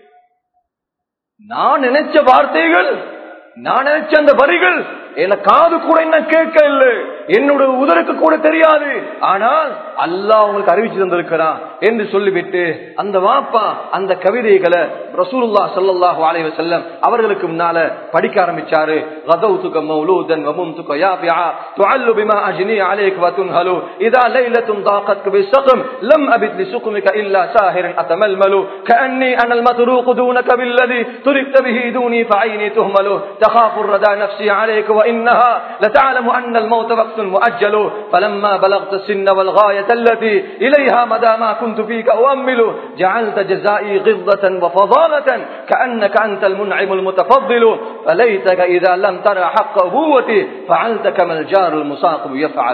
[SPEAKER 2] நான் நினைச்ச வார்த்தைகள் நான் நினைச்ச அந்த வரிகள் என்ன காது கூட என்ன கேட்க இல்லை என்னோட உதருக்கு கூட தெரியாது ஆனால் அல்லாஹ் உங்களுக்கு அறிவிச்சு தந்திருக்கிறான் என்று சொல்லிவிட்டு அந்த வாப்பா அந்த கவிதைகளை ரசூலுல்லா ஸல்லல்லாஹு அலைஹி வஸல்லம் அவர்களுக்கு முன்னால படிக்க ஆரம்பிச்சாரு غدوتك مولودا وممتك يافعا تعل بما اجني عليك وتنهل اذا ليله ضاقتك بالسقم لم ابد لسقمك الا ساهر اتململ كاني انا المتروق دونك بالذي تركت به دوني فعيني تهمل تخاف الردى نفسي عليك وانها لتعلم ان الموت وقت مؤجل فلما بلغت السن والغايه التي اليها مدى ما كنت فيك اؤمل جعلت جزائي غضه وفضاله كانك انت المنعم المتفضل فليتك اذا لم ترى حق ابوتي فعلت كما الجار المساقب يفعل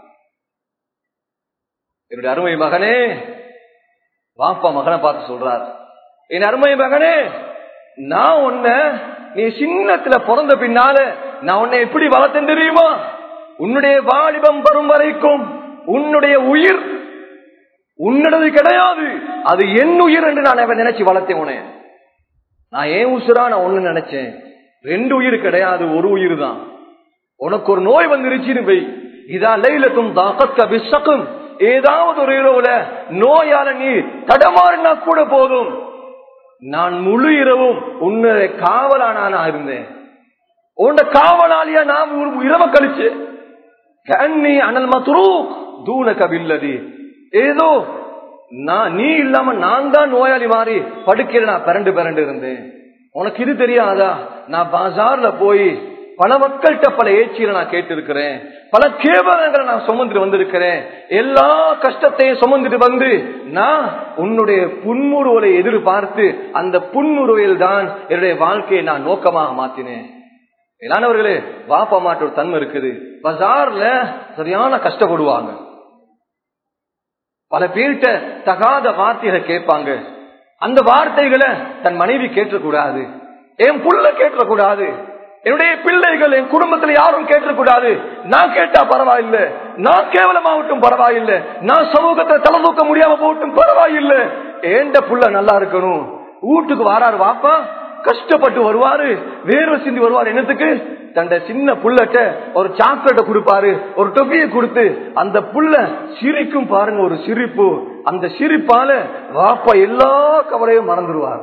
[SPEAKER 2] என்னுடைய அருமை மகனே வாப்பா மகனை பார்த்து சொல்றார் என் அருமை மகனே நான் உன்ன நீ சின்னத்துல பிறந்த பின்னால நான் உன்னை எப்படி வளர்த்தேன் தெரியுமா உன்னுடைய வாலிபம் வரும் வரைக்கும் உன்னுடைய உயிர் உன்னடது கிடையாது அது என் உயிர் என்று நான் அவன் நினைச்சு வளர்த்தேன் உன்னை நான் ஏன் உசுரா நான் ஒண்ணு நினைச்சேன் ரெண்டு உயிர் கிடையாது ஒரு உயிர் தான் உனக்கு ஒரு நோய் வந்துருச்சுன்னு வை இதா லைலத்தும் தாக்கத்த விசக்கும் ஏதாவது ஒரு இரவுல நோயால நீ தடமாறினா கூட போதும் நான் முழு இரவும் உன்னுடைய காவலானா நான் இருந்தேன் உன்ட காவலாளியா நான் ஒரு இரவை கழிச்சு கண்ணி அனல் மத்ரூ தூண கவில்லதி ஏதோ நான் நீ இல்லாம நான் தான் நோயாளி மாறி படுக்கையில நான் பிறண்டு பிறண்டு இருந்தேன் உனக்கு இது தெரியாதா நான் பாசார்ல போய் பல மக்கள்கிட்ட பல ஏச்சியில நான் கேட்டு இருக்கிறேன் பல கேவலங்களை நான் சுமந்துட்டு வந்திருக்கிறேன் எல்லா கஷ்டத்தையும் சுமந்துட்டு வந்து நான் உன்னுடைய புன்முறுவலை எதிர்பார்த்து அந்த புன்முறுவையில் தான் என்னுடைய வாழ்க்கையை நான் நோக்கமாக மாத்தினேன் எல்லானவர்களே வாப்பா மாட்ட ஒரு தன்மை இருக்குது பஜார்ல சரியான கஷ்டப்படுவாங்க பல பேர்கிட்ட தகாத வார்த்தைகளை கேட்பாங்க அந்த வார்த்தைகளை தன் மனைவி கேட்டக்கூடாது என் புள்ள கேட்டக்கூடாது என்னுடைய பிள்ளைகள் என் குடும்பத்துல யாரும் கேட்டக்கூடாது நான் கேட்டா பரவாயில்லை நான் கேவலமாகட்டும் பரவாயில்லை நான் சமூகத்தை தலை தூக்க முடியாம போகட்டும் பரவாயில்லை ஏண்ட புள்ள நல்லா இருக்கணும் வீட்டுக்கு வாராரு வாப்பா கஷ்டப்பட்டு வருவாரு வேர்வை சிந்தி வருவாரு என்னத்துக்கு தண்ட சின்ன புள்ளட்ட ஒரு சாக்லேட்டை கொடுப்பாரு ஒரு டொப்பியை கொடுத்து அந்த புள்ள சிரிக்கும் பாருங்க ஒரு சிரிப்பு அந்த சிரிப்பால வாப்பா எல்லா கவலையும் மறந்துடுவார்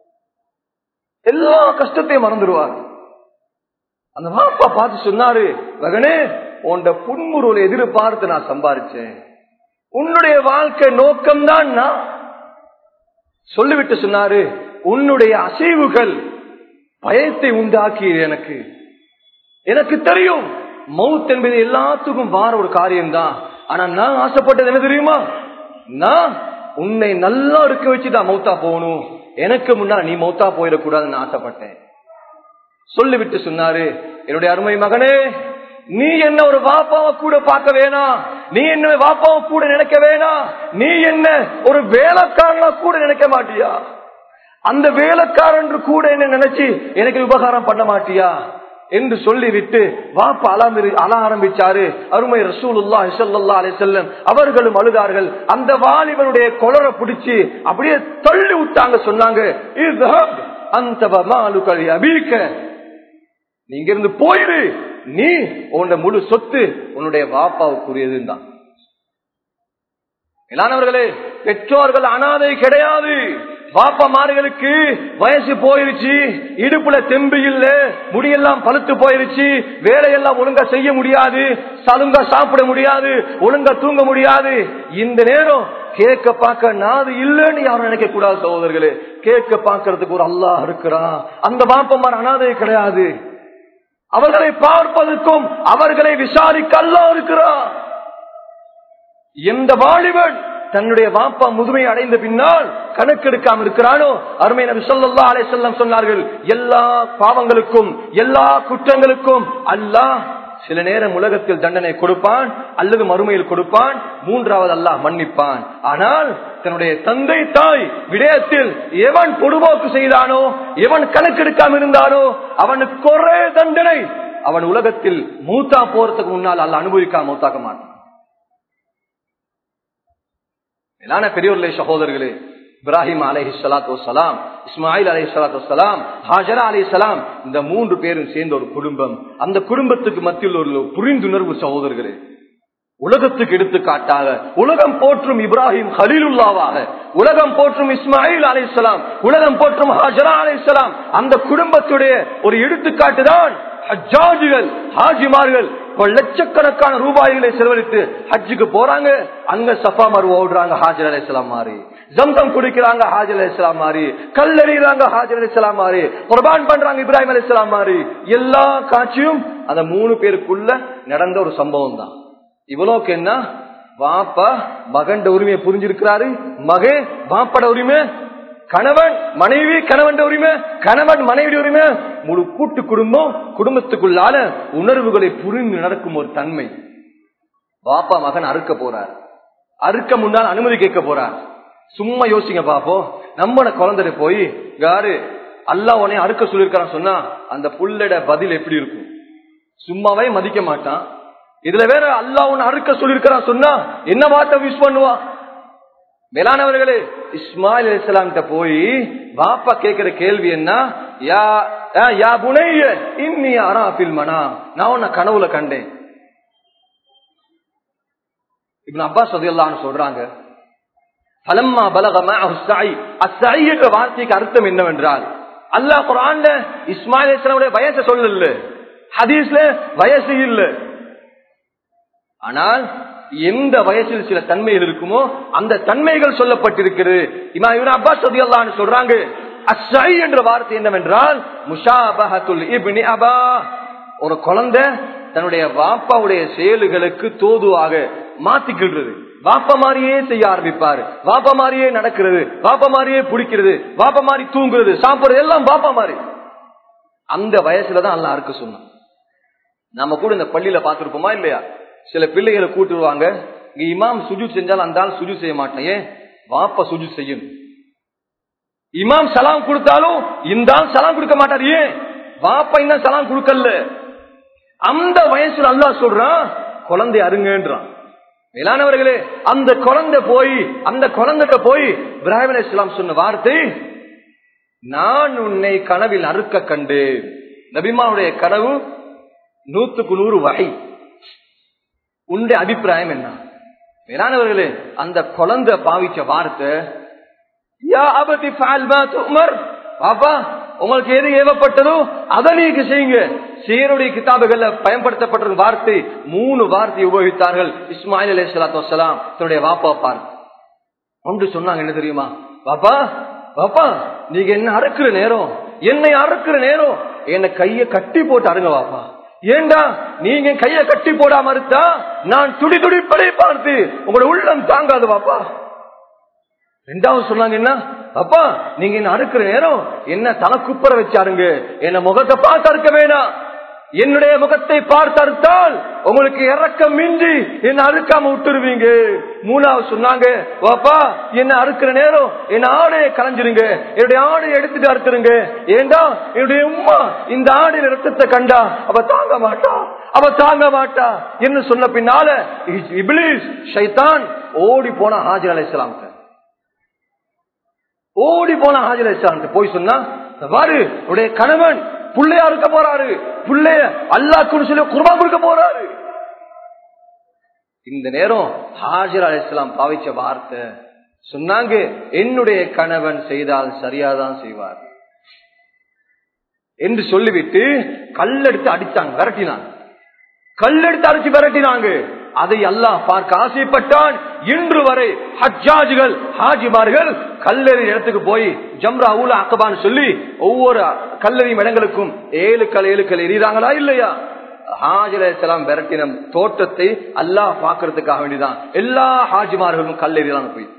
[SPEAKER 2] எல்லா கஷ்டத்தையும் மறந்துடுவார் அந்த வாப்பா பார்த்து சொன்னாரு மகனே உன்ட புன்முருளை எதிர்பார்த்து நான் சம்பாதிச்சேன் உன்னுடைய வாழ்க்கை நோக்கம்தான் நான் சொல்லிவிட்டு சொன்னாரு உன்னுடைய அசைவுகள் பயத்தை உண்டாக்கி எனக்கு எனக்கு தெரியும் மவுத் என்பது எல்லாத்துக்கும் வார ஒரு காரியம்தான் ஆனா நான் ஆசைப்பட்டது என்ன தெரியுமா நான் உன்னை நல்லா இருக்க வச்சுதான் மௌத்தா போகணும் எனக்கு முன்னா நீ மௌத்தா போயிடக்கூடாதுன்னு ஆசைப்பட்டேன் சொல்லிவிட்டு சொன்னாரு என்னுடைய அருமை மகனே நீ என்ன ஒரு வாப்பாவை கூட பார்க்க வேணாம் நீ என்ன வாப்பாவை கூட நினைக்க வேணாம் நீ என்ன ஒரு வேலைக்காரனா கூட நினைக்க மாட்டியா அந்த வேலைக்காரன் கூட என்ன நினைச்சு எனக்கு உபகாரம் பண்ண மாட்டியா என்று சொல்லிவிட்டு வாப்பா அலாமி அழ ஆரம்பிச்சாரு அருமை ரசூலுல்லா இசல்லா அலி செல்லம் அவர்களும் அழுதார்கள் அந்த வாலிபனுடைய கொலரை பிடிச்சு அப்படியே தள்ளி விட்டாங்க சொன்னாங்க அந்த அபீக்க நீங்க இருந்து போயிரு நீ உன்னோட முழு சொத்து உன்னுடைய வாப்பாவுக்குரியதுன்னு தான் இல்லானவர்களே பெற்றோர்கள் அனாதை கிடையாது பாப்பமார்களுக்கு வயசு போயிருச்சு இடுப்புல தெம்பு இல்ல முடியெல்லாம் பழுத்து போயிருச்சு வேலையெல்லாம் ஒழுங்கா செய்ய முடியாது சலுங்கா சாப்பிட முடியாது ஒழுங்கா தூங்க முடியாது இந்த நேரம் கேட்க பார்க்க நாது இல்லைன்னு யாரும் நினைக்க கூடாது சகோதரர்களே கேட்க பார்க்கறதுக்கு ஒரு அல்லாஹ் இருக்கிறான் அந்த பாப்பமார் அனாதை கிடையாது அவர்களை பார்ப்பதற்கும் அவர்களை விசாரிக்க அல்லாஹ் இருக்கிறான் எந்த வாலிபன் தன்னுடைய வாப்பா முதுமை அடைந்த பின்னால் கணக்கெடுக்காம இருக்கிறானோ அருமை நபி சொல்லா அலை செல்லம் சொன்னார்கள் எல்லா பாவங்களுக்கும் எல்லா குற்றங்களுக்கும் அல்லாஹ் சில நேரம் உலகத்தில் தண்டனை கொடுப்பான் அல்லது மறுமையில் கொடுப்பான் மூன்றாவது அல்லாஹ் மன்னிப்பான் ஆனால் தன்னுடைய தந்தை தாய் விடயத்தில் எவன் பொடுபோக்கு செய்தானோ எவன் கணக்கெடுக்காம இருந்தானோ அவனுக்கு ஒரே தண்டனை அவன் உலகத்தில் மூத்தா போறதுக்கு முன்னால் அல்ல அனுபவிக்காம மூத்தாக்க மாட்டான் மேலான பெரியோர்களே சகோதரர்களே இப்ராஹிம் அலஹி சலாத்து வலாம் இஸ்மாயில் அலஹி சலாத்து வலாம் ஹாஜரா அலி சலாம் இந்த மூன்று பேரும் சேர்ந்த ஒரு குடும்பம் அந்த குடும்பத்துக்கு மத்தியில் ஒரு புரிந்துணர்வு சகோதரர்களே உலகத்துக்கு எடுத்துக்காட்டாக உலகம் போற்றும் இப்ராஹிம் ஹலீலுல்லாவாக உலகம் போற்றும் இஸ்மாயில் அலிசலாம் உலகம் போற்றும் ஹஜரா அலிசலாம் அந்த குடும்பத்துடைய ஒரு எடுத்துக்காட்டு தான் ஹஜ்ஜாஜிகள் ஹாஜிமார்கள் லட்சக்கணக்கான ரூபாய்களை செலவழித்து ஹஜ்ஜுக்கு போறாங்க அங்க சஃபா மறு ஓடுறாங்க ஹாஜர் அலிஸ்லாம் மாறி ஜம்சம் குடிக்கிறாங்க ஹாஜர் அலிஸ்லாம் மாறி கல்லறிகிறாங்க ஹாஜர் அலிஸ்லாம் மாறி குர்பான் பண்றாங்க இப்ராஹிம் அலிஸ்லாம் மாறி எல்லா காட்சியும் அந்த மூணு பேருக்குள்ள நடந்த ஒரு சம்பவம் தான் இவ்வளவுக்கு என்ன வாப்பா மகண்ட உரிமையை புரிஞ்சிருக்கிறாரு மகே வாப்பட உரிமை கணவன் மனைவி கணவன் உரிமை கணவன் மனைவி உரிமை முழு கூட்டு குடும்பம் குடும்பத்துக்குள்ளால உணர்வுகளை புரிந்து நடக்கும் ஒரு தன்மை வாப்பா மகன் அறுக்க போறார் அறுக்க முன்னால் அனுமதி கேட்க போறார் சும்மா யோசிங்க பாப்போம் நம்ம குழந்தை போய் யாரு அல்லா உடனே அறுக்க சொல்லியிருக்கான்னு சொன்னா அந்த புள்ளட பதில் எப்படி இருக்கும் சும்மாவே மதிக்க மாட்டான் இதுல வேற அல்லா உன்னை அறுக்க சொல்லியிருக்கிறான் சொன்னா என்ன வார்த்தை விஷ் பண்ணுவான் மேலானவர்களே இஸ்மாயில் இஸ்லாம் போய் பாப்பா கேட்கிற கேள்வி என்ன யா யா புனைய இன்னி அராபில் மனா நான் உன்னை கனவுல கண்டேன் இப்ப அப்பா சதியல்லான்னு சொல்றாங்க பலம்மா பலகமா அஸ்ஸாய் என்ற வார்த்தைக்கு அர்த்தம் என்னவென்றால் அல்லாஹ் குரான்ல இஸ்மாயில் இஸ்லாமுடைய வயசை சொல்லல ஹதீஸ்ல வயசு இல்ல ஆனால் எந்த வயசில் சில தன்மைகள் இருக்குமோ அந்த தன்மைகள் சொல்லப்பட்டிருக்கிறது இமா இவன் அப்பா சதியல்லான்னு சொல்றாங்க அஸ்ஸை என்ற வார்த்தை என்னவென்றால் முஷாபஹத்துல் இப்னி அபா ஒரு குழந்தை தன்னுடைய வாப்பாவுடைய செயல்களுக்கு தோதுவாக மாத்திக்கிடுறது வாப்ப மாதிரியே செய்ய ஆரம்பிப்பாரு வாப்ப மாதிரியே நடக்கிறது வாப்ப மாதிரியே பிடிக்கிறது வாப்ப மாதிரி தூங்குறது சாப்பிடுறது எல்லாம் பாப்பா மாதிரி அந்த வயசுலதான் அல்ல அறுக்க சொன்னான் நம்ம கூட இந்த பள்ளியில பாத்துருப்போமா இல்லையா சில பிள்ளைகளை கூட்டுருவாங்க இங்க இமாம் சுஜு செஞ்சாலும் அந்த ஆள் சுஜு செய்ய மாட்டேன் ஏன் வாப்ப சுஜு செய்யணும் இமாம் சலாம் கொடுத்தாலும் இந்த ஆள் சலாம் கொடுக்க மாட்டார் ஏன் வாப்பா இன்னும் சலாம் கொடுக்கல அந்த வயசுல அல்லா சொல்றான் குழந்தை அருங்கன்றான் மேலானவர்களே அந்த குழந்தை போய் அந்த குழந்தைகிட்ட போய் இப்ராஹிம் அலி இஸ்லாம் சொன்ன வார்த்தை நான் உன்னை கனவில் அறுக்க கண்டு நபிமாவுடைய கனவு நூத்துக்கு நூறு வகை உன்னுடைய அபிப்பிராயம் என்ன மேலானவர்களே அந்த குழந்தை பாவிச்ச வார்த்தை யா அபதி உமர் பாப்பா உங்களுக்கு எது ஏவப்பட்டதோ அதை நீங்க செய்யுங்க சீருடைய கிதாபுகள்ல பயன்படுத்தப்பட்ட வார்த்தை மூணு வார்த்தை உபயோகித்தார்கள் இஸ்மாயில் அலி சலாத்து வலாம் தன்னுடைய வாப்பா பார் ஒன்று சொன்னாங்க என்ன தெரியுமா பாப்பா பாப்பா நீங்க என்ன அறுக்கிற நேரம் என்னை அறுக்கிற நேரம் என்ன கைய கட்டி போட்டு அருங்க வாப்பா ஏண்டா நீங்க கைய கட்டி போடாம இருந்தா நான் துடி துடிப்படை பார்த்து உங்களோட உள்ளம் தாங்காது பாப்பா ரெண்டாவது சொன்னாங்க என்ன அப்பா நீங்க என்ன அறுக்கிற நேரம் என்ன தலை குப்பர வச்சாருங்க என்ன முகத்தை பார்த்து அறுக்க வேணாம் என்னுடைய முகத்தை பார்த்து அறுத்தால் உங்களுக்கு இறக்கம் மிஞ்சி என்ன அறுக்காம விட்டுருவீங்க மூணாவது சொன்னாங்க வாப்பா என்ன அறுக்கிற நேரம் என்ன ஆடையை கலைஞ்சிருங்க என்னுடைய ஆடையை எடுத்துட்டு அறுத்துருங்க ஏண்டா என்னுடைய உமா இந்த ஆடையில ரத்தத்தை கண்டா அவ தாங்க மாட்டா அவ தாங்க மாட்டா என்று சொன்ன பின்னால இபிலிஸ் ஷைத்தான் ஓடி போன ஹாஜர் அலைசலாம் ஓடி போன ஹாஜர் அலைசலாம் போய் சொன்னா பாரு உடைய கணவன் புள்ளையா இருக்க போறாரு புள்ளைய அல்லாக்குன்னு சொல்லி குர்பா கொடுக்க போறாரு இந்த நேரம் ஹாஜர் அலிஸ்லாம் பாவிச்ச வார்த்தை சொன்னாங்க என்னுடைய கணவன் செய்தால் சரியாதான் செய்வார் என்று சொல்லிவிட்டு கல்லெடுத்து அடித்தாங்க விரட்டினாங்க கல்லெடுத்து அடிச்சு விரட்டினாங்க அதை அல்லாஹ் பார்க்க ஆசைப்பட்டான் இன்று வரை ஹஜ்ஜாஜுகள் ஹாஜிமார்கள் கல்லறி இடத்துக்கு போய் ஜம்ரா ஊல அக்கபான்னு சொல்லி ஒவ்வொரு கல்லறியும் இடங்களுக்கும் ஏழு கல் ஏழு கல் எறிகிறாங்களா இல்லையா ஹாஜிலாம் விரட்டின தோட்டத்தை அல்லாஹ் பாக்குறதுக்காக வேண்டிதான் எல்லா ஹாஜிமார்களும் கல்லெறிதான் போய்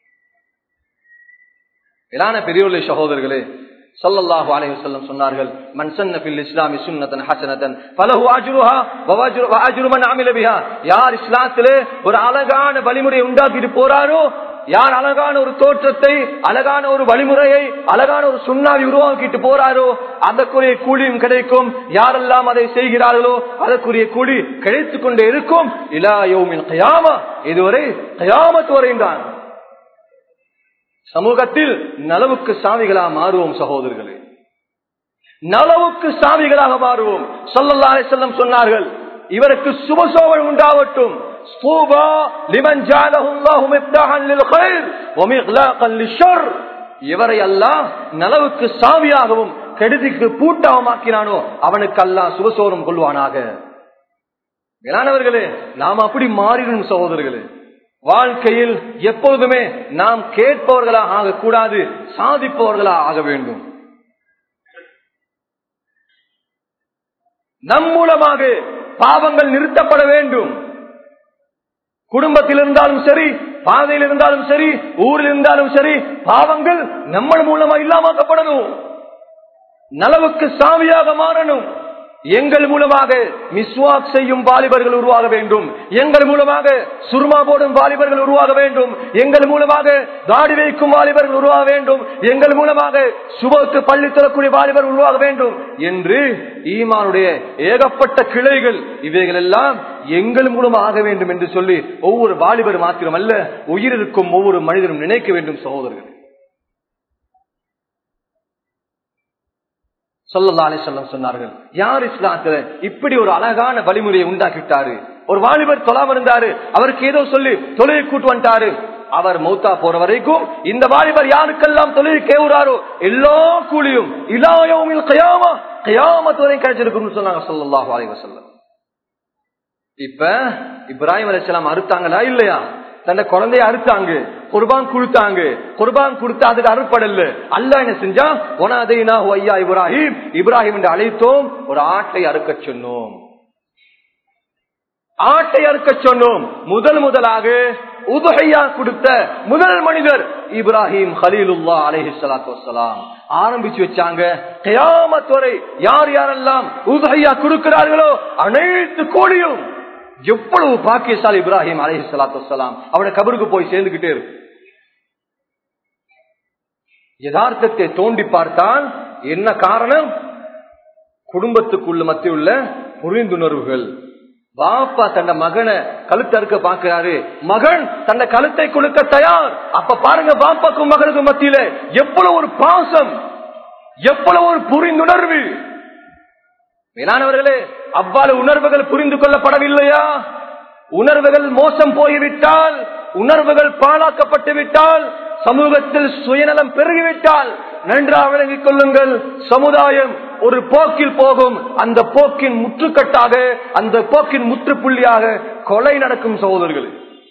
[SPEAKER 2] இலான பெரியோர்களே சகோதரர்களே சல்லல்லாஹு அலைஹி வஸல்லம் சொன்னார்கள் மன் சன்ன ஃபில் இஸ்லாமி சுன்னத்தன் ஹஸனத்தன் ஃபலஹு அஜ்ருஹா வ அஜ்ரு வ அஜ்ரு மன் அமில பிஹா யார் இஸ்லாத்திலே ஒரு அழகான வழிமுறையை உண்டாக்கிட்டு போறாரோ யார் அழகான ஒரு தோற்றத்தை அழகான ஒரு வழிமுறையை அழகான ஒரு சுண்ணாவை உருவாக்கிட்டு போறாரோ அதற்குரிய கூலியும் கிடைக்கும் யாரெல்லாம் அதை செய்கிறார்களோ அதற்குரிய கூலி கிடைத்துக் கொண்டே இருக்கும் இலா யௌமின் கயாமா இதுவரை கயாமத்து வரைந்தான் சமூகத்தில் நலவுக்கு சாவிகளா மாறுவோம் சகோதரர்களே நலவுக்கு சாவிகளாக மாறுவோம் சொல்லல்லாலே செல்லம் சொன்னார்கள் இவருக்கு சுபசோபம் உண்டாவட்டும் ஸ்தூபா லிமன் ஜாலஹுல்லாஹு மிஃப்தாஹன் லில் கைர் வ மிக்லாகன் லிஷர் இவரை அல்லாஹ் நலவுக்கு சாவியாகவும் கெடுதிக்கு பூட்டாகமாக்கினானோ அவனுக்கு அல்லாஹ் சுபசோரம் கொள்வானாக மேலானவர்களே நாம் அப்படி மாறிடும் சகோதரர்களே வாழ்க்கையில் எப்பொழுதுமே நாம் கேட்பவர்களாக ஆகக்கூடாது சாதிப்பவர்களாக ஆக வேண்டும் நம் மூலமாக பாவங்கள் நிறுத்தப்பட வேண்டும் குடும்பத்தில் இருந்தாலும் சரி பாதையில் இருந்தாலும் சரி ஊரில் இருந்தாலும் சரி பாவங்கள் நம்ம மூலமா இல்லாமக்கப்படணும் நலவுக்கு சாவியாக மாறணும் எங்கள் மூலமாக மிஸ்வாக் செய்யும் வாலிபர்கள் உருவாக வேண்டும் எங்கள் மூலமாக சுர்மா போடும் வாலிபர்கள் உருவாக வேண்டும் எங்கள் மூலமாக தாடி வைக்கும் வாலிபர்கள் உருவாக வேண்டும் எங்கள் மூலமாக சுபத்து பள்ளி தரக்கூடிய வாலிபர் உருவாக வேண்டும் என்று ஈமானுடைய ஏகப்பட்ட கிளைகள் இவைகள் எல்லாம் எங்கள் மூலமாக ஆக வேண்டும் என்று சொல்லி ஒவ்வொரு வாலிபர் மாத்திரமல்ல உயிரிருக்கும் ஒவ்வொரு மனிதரும் நினைக்க வேண்டும் சகோதரர்கள் சொல்லல்லா அலிசல்லம் சொன்னார்கள் யார் இஸ்லாத்துல இப்படி ஒரு அழகான வழிமுறையை உண்டாக்கிட்டாரு ஒரு வாலிபர் தொலாம இருந்தாரு அவருக்கு ஏதோ சொல்லி தொழிலை கூட்டு வந்துட்டாரு அவர் மௌத்தா போற வரைக்கும் இந்த வாலிபர் யாருக்கெல்லாம் தொழில் கேவுறாரோ எல்லா கூலியும் இலாயோமில் கயாமா கயாமத்து வரை கிடைச்சிருக்குன்னு சொன்னாங்க சொல்லல்லாஹு அலைஹி வஸல்லம் இப்ப இப்ராஹிம் அலிஸ்லாம் அறுத்தாங்களா இல்லையா தன்னை குழந்தைய அறுத்தாங்க குர்பான் கொடுத்தாங்க குர்பான் கொடுத்தா அதுக்கு அறுப்படல அல்ல என்ன செஞ்சா ஒனாதைனா ஐயா இப்ராஹிம் இப்ராஹிம் என்று அழைத்தோம் ஒரு ஆட்டை அறுக்க சொன்னோம் ஆட்டை அறுக்க சொன்னோம் முதல் முதலாக உதகையா கொடுத்த முதல் மனிதர் இப்ராஹிம் ஹலீலுல்லா அலஹி சலாத்து வசலாம் ஆரம்பிச்சு வச்சாங்க கயாமத் வரை யார் யாரெல்லாம் உதகையா கொடுக்கிறார்களோ அனைத்து கோடியும் எவ்வளவு பாக்கியசாலி இப்ராஹிம் அலஹி சலாத்து வலாம் அவனை கபருக்கு போய் சேர்ந்துகிட்டே இருக்கும் யதார்த்தத்தை தோண்டி பார்த்தால் என்ன காரணம் குடும்பத்துக்குள்ள மத்தியுள்ள புரிந்துணர்வுகள் பாப்பா தன்னை மகனை கழுத்து அறுக்க பாக்குறாரு மகன் தன்னை கழுத்தை கொடுக்க தயார் அப்ப பாருங்க பாப்பாக்கும் மகனுக்கும் மத்தியில எவ்வளவு ஒரு பாசம் எவ்வளவு ஒரு புரிந்துணர்வு மேலானவர்களே அவ்வாறு உணர்வுகள் புரிந்து கொள்ளப்படவில்லையா உணர்வுகள் மோசம் போய்விட்டால் உணர்வுகள் பாழாக்கப்பட்டு விட்டால் சமூகத்தில் சுயநலம் பெருகிவிட்டால் நன்றாக விளங்கிக் கொள்ளுங்கள் சமுதாயம் ஒரு போக்கில் போகும் அந்த போக்கின் முற்றுக்கட்டாக அந்த போக்கின் முற்றுப்புள்ளியாக கொலை நடக்கும் சகோதரர்கள்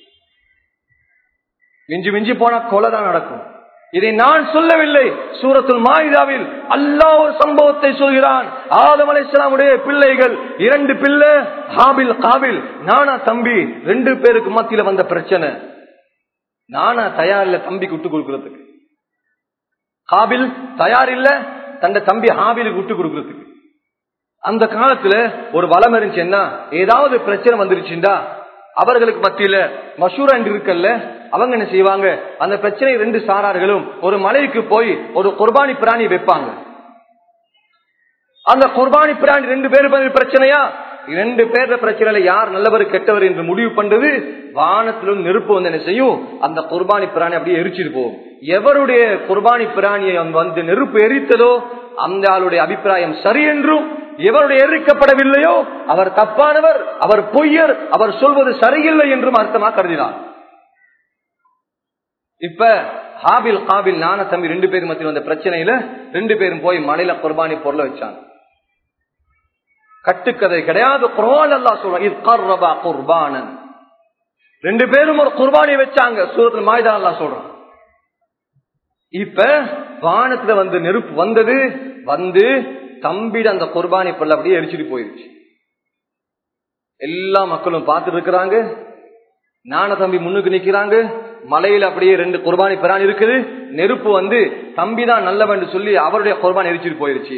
[SPEAKER 2] மிஞ்சி மிஞ்சி போனா கொலை தான் நடக்கும் இதை நான் சொல்லவில்லை சூரத்துல் மாயுதாவில் அல்லா ஒரு சம்பவத்தை சொல்கிறான் ஆதம் அலைசலாமுடைய பிள்ளைகள் இரண்டு பிள்ளை ஹாபில் காபில் நானா தம்பி ரெண்டு பேருக்கு மத்தியில வந்த பிரச்சனை நானா தயார் இல்ல தம்பிக்கு விட்டு கொடுக்கறதுக்கு காபில் தயார் இல்ல தந்த தம்பி ஹாபிலுக்கு விட்டு கொடுக்கறதுக்கு அந்த காலத்துல ஒரு வளம் இருந்துச்சுன்னா ஏதாவது பிரச்சனை வந்துருச்சுண்டா அவர்களுக்கு மத்தியில மசூரா என்று இருக்கல்ல அவங்க என்ன செய்வாங்க அந்த பிரச்சனை ரெண்டு சாரார்களும் ஒரு மலைக்கு போய் ஒரு குர்பானி பிராணி வைப்பாங்க அந்த குர்பானி பிராணி ரெண்டு பேரு பிரச்சனையா இரண்டு பேர பிரச்சனையில யார் நல்லவர் கெட்டவர் என்று முடிவு பண்றது வானத்திலும் நெருப்பு வந்து என்ன செய்யும் அந்த குர்பானி பிராணி அப்படியே எரிச்சிட்டு போகும் எவருடைய குர்பானி பிராணியை வந்து நெருப்பு எரித்ததோ அந்த ஆளுடைய அபிப்பிராயம் சரி என்றும் எவருடைய எரிக்கப்படவில்லையோ அவர் தப்பானவர் அவர் பொய்யர் அவர் சொல்வது சரியில்லை என்றும் அர்த்தமா கருதினார் இப்ப ஹாபில் காபில் நான தம்பி ரெண்டு பேரும் மத்தியில் வந்த பிரச்சனையில ரெண்டு பேரும் போய் மலையில குர்பானி பொருளை வச்சாங்க கட்டுக்கதை கிடையாது குர்பான் அல்லா சொல்றான் குர்பானன் ரெண்டு பேரும் ஒரு குர்பானி வச்சாங்க சூரத்தில் மாய்தான் அல்லா சொல்றான் இப்ப வானத்துல வந்து நெருப்பு வந்தது வந்து தம்பிட அந்த குர்பானி பொருள் அப்படியே எரிச்சிட்டு போயிருச்சு எல்லா மக்களும் பார்த்துட்டு இருக்கிறாங்க நான தம்பி முன்னுக்கு நிக்கிறாங்க மலையில அப்படியே ரெண்டு குர்பானி பிரான் இருக்குது நெருப்பு வந்து தம்பி தான் நல்லவன் சொல்லி அவருடைய குர்பான் எரிச்சிட்டு போயிருச்சு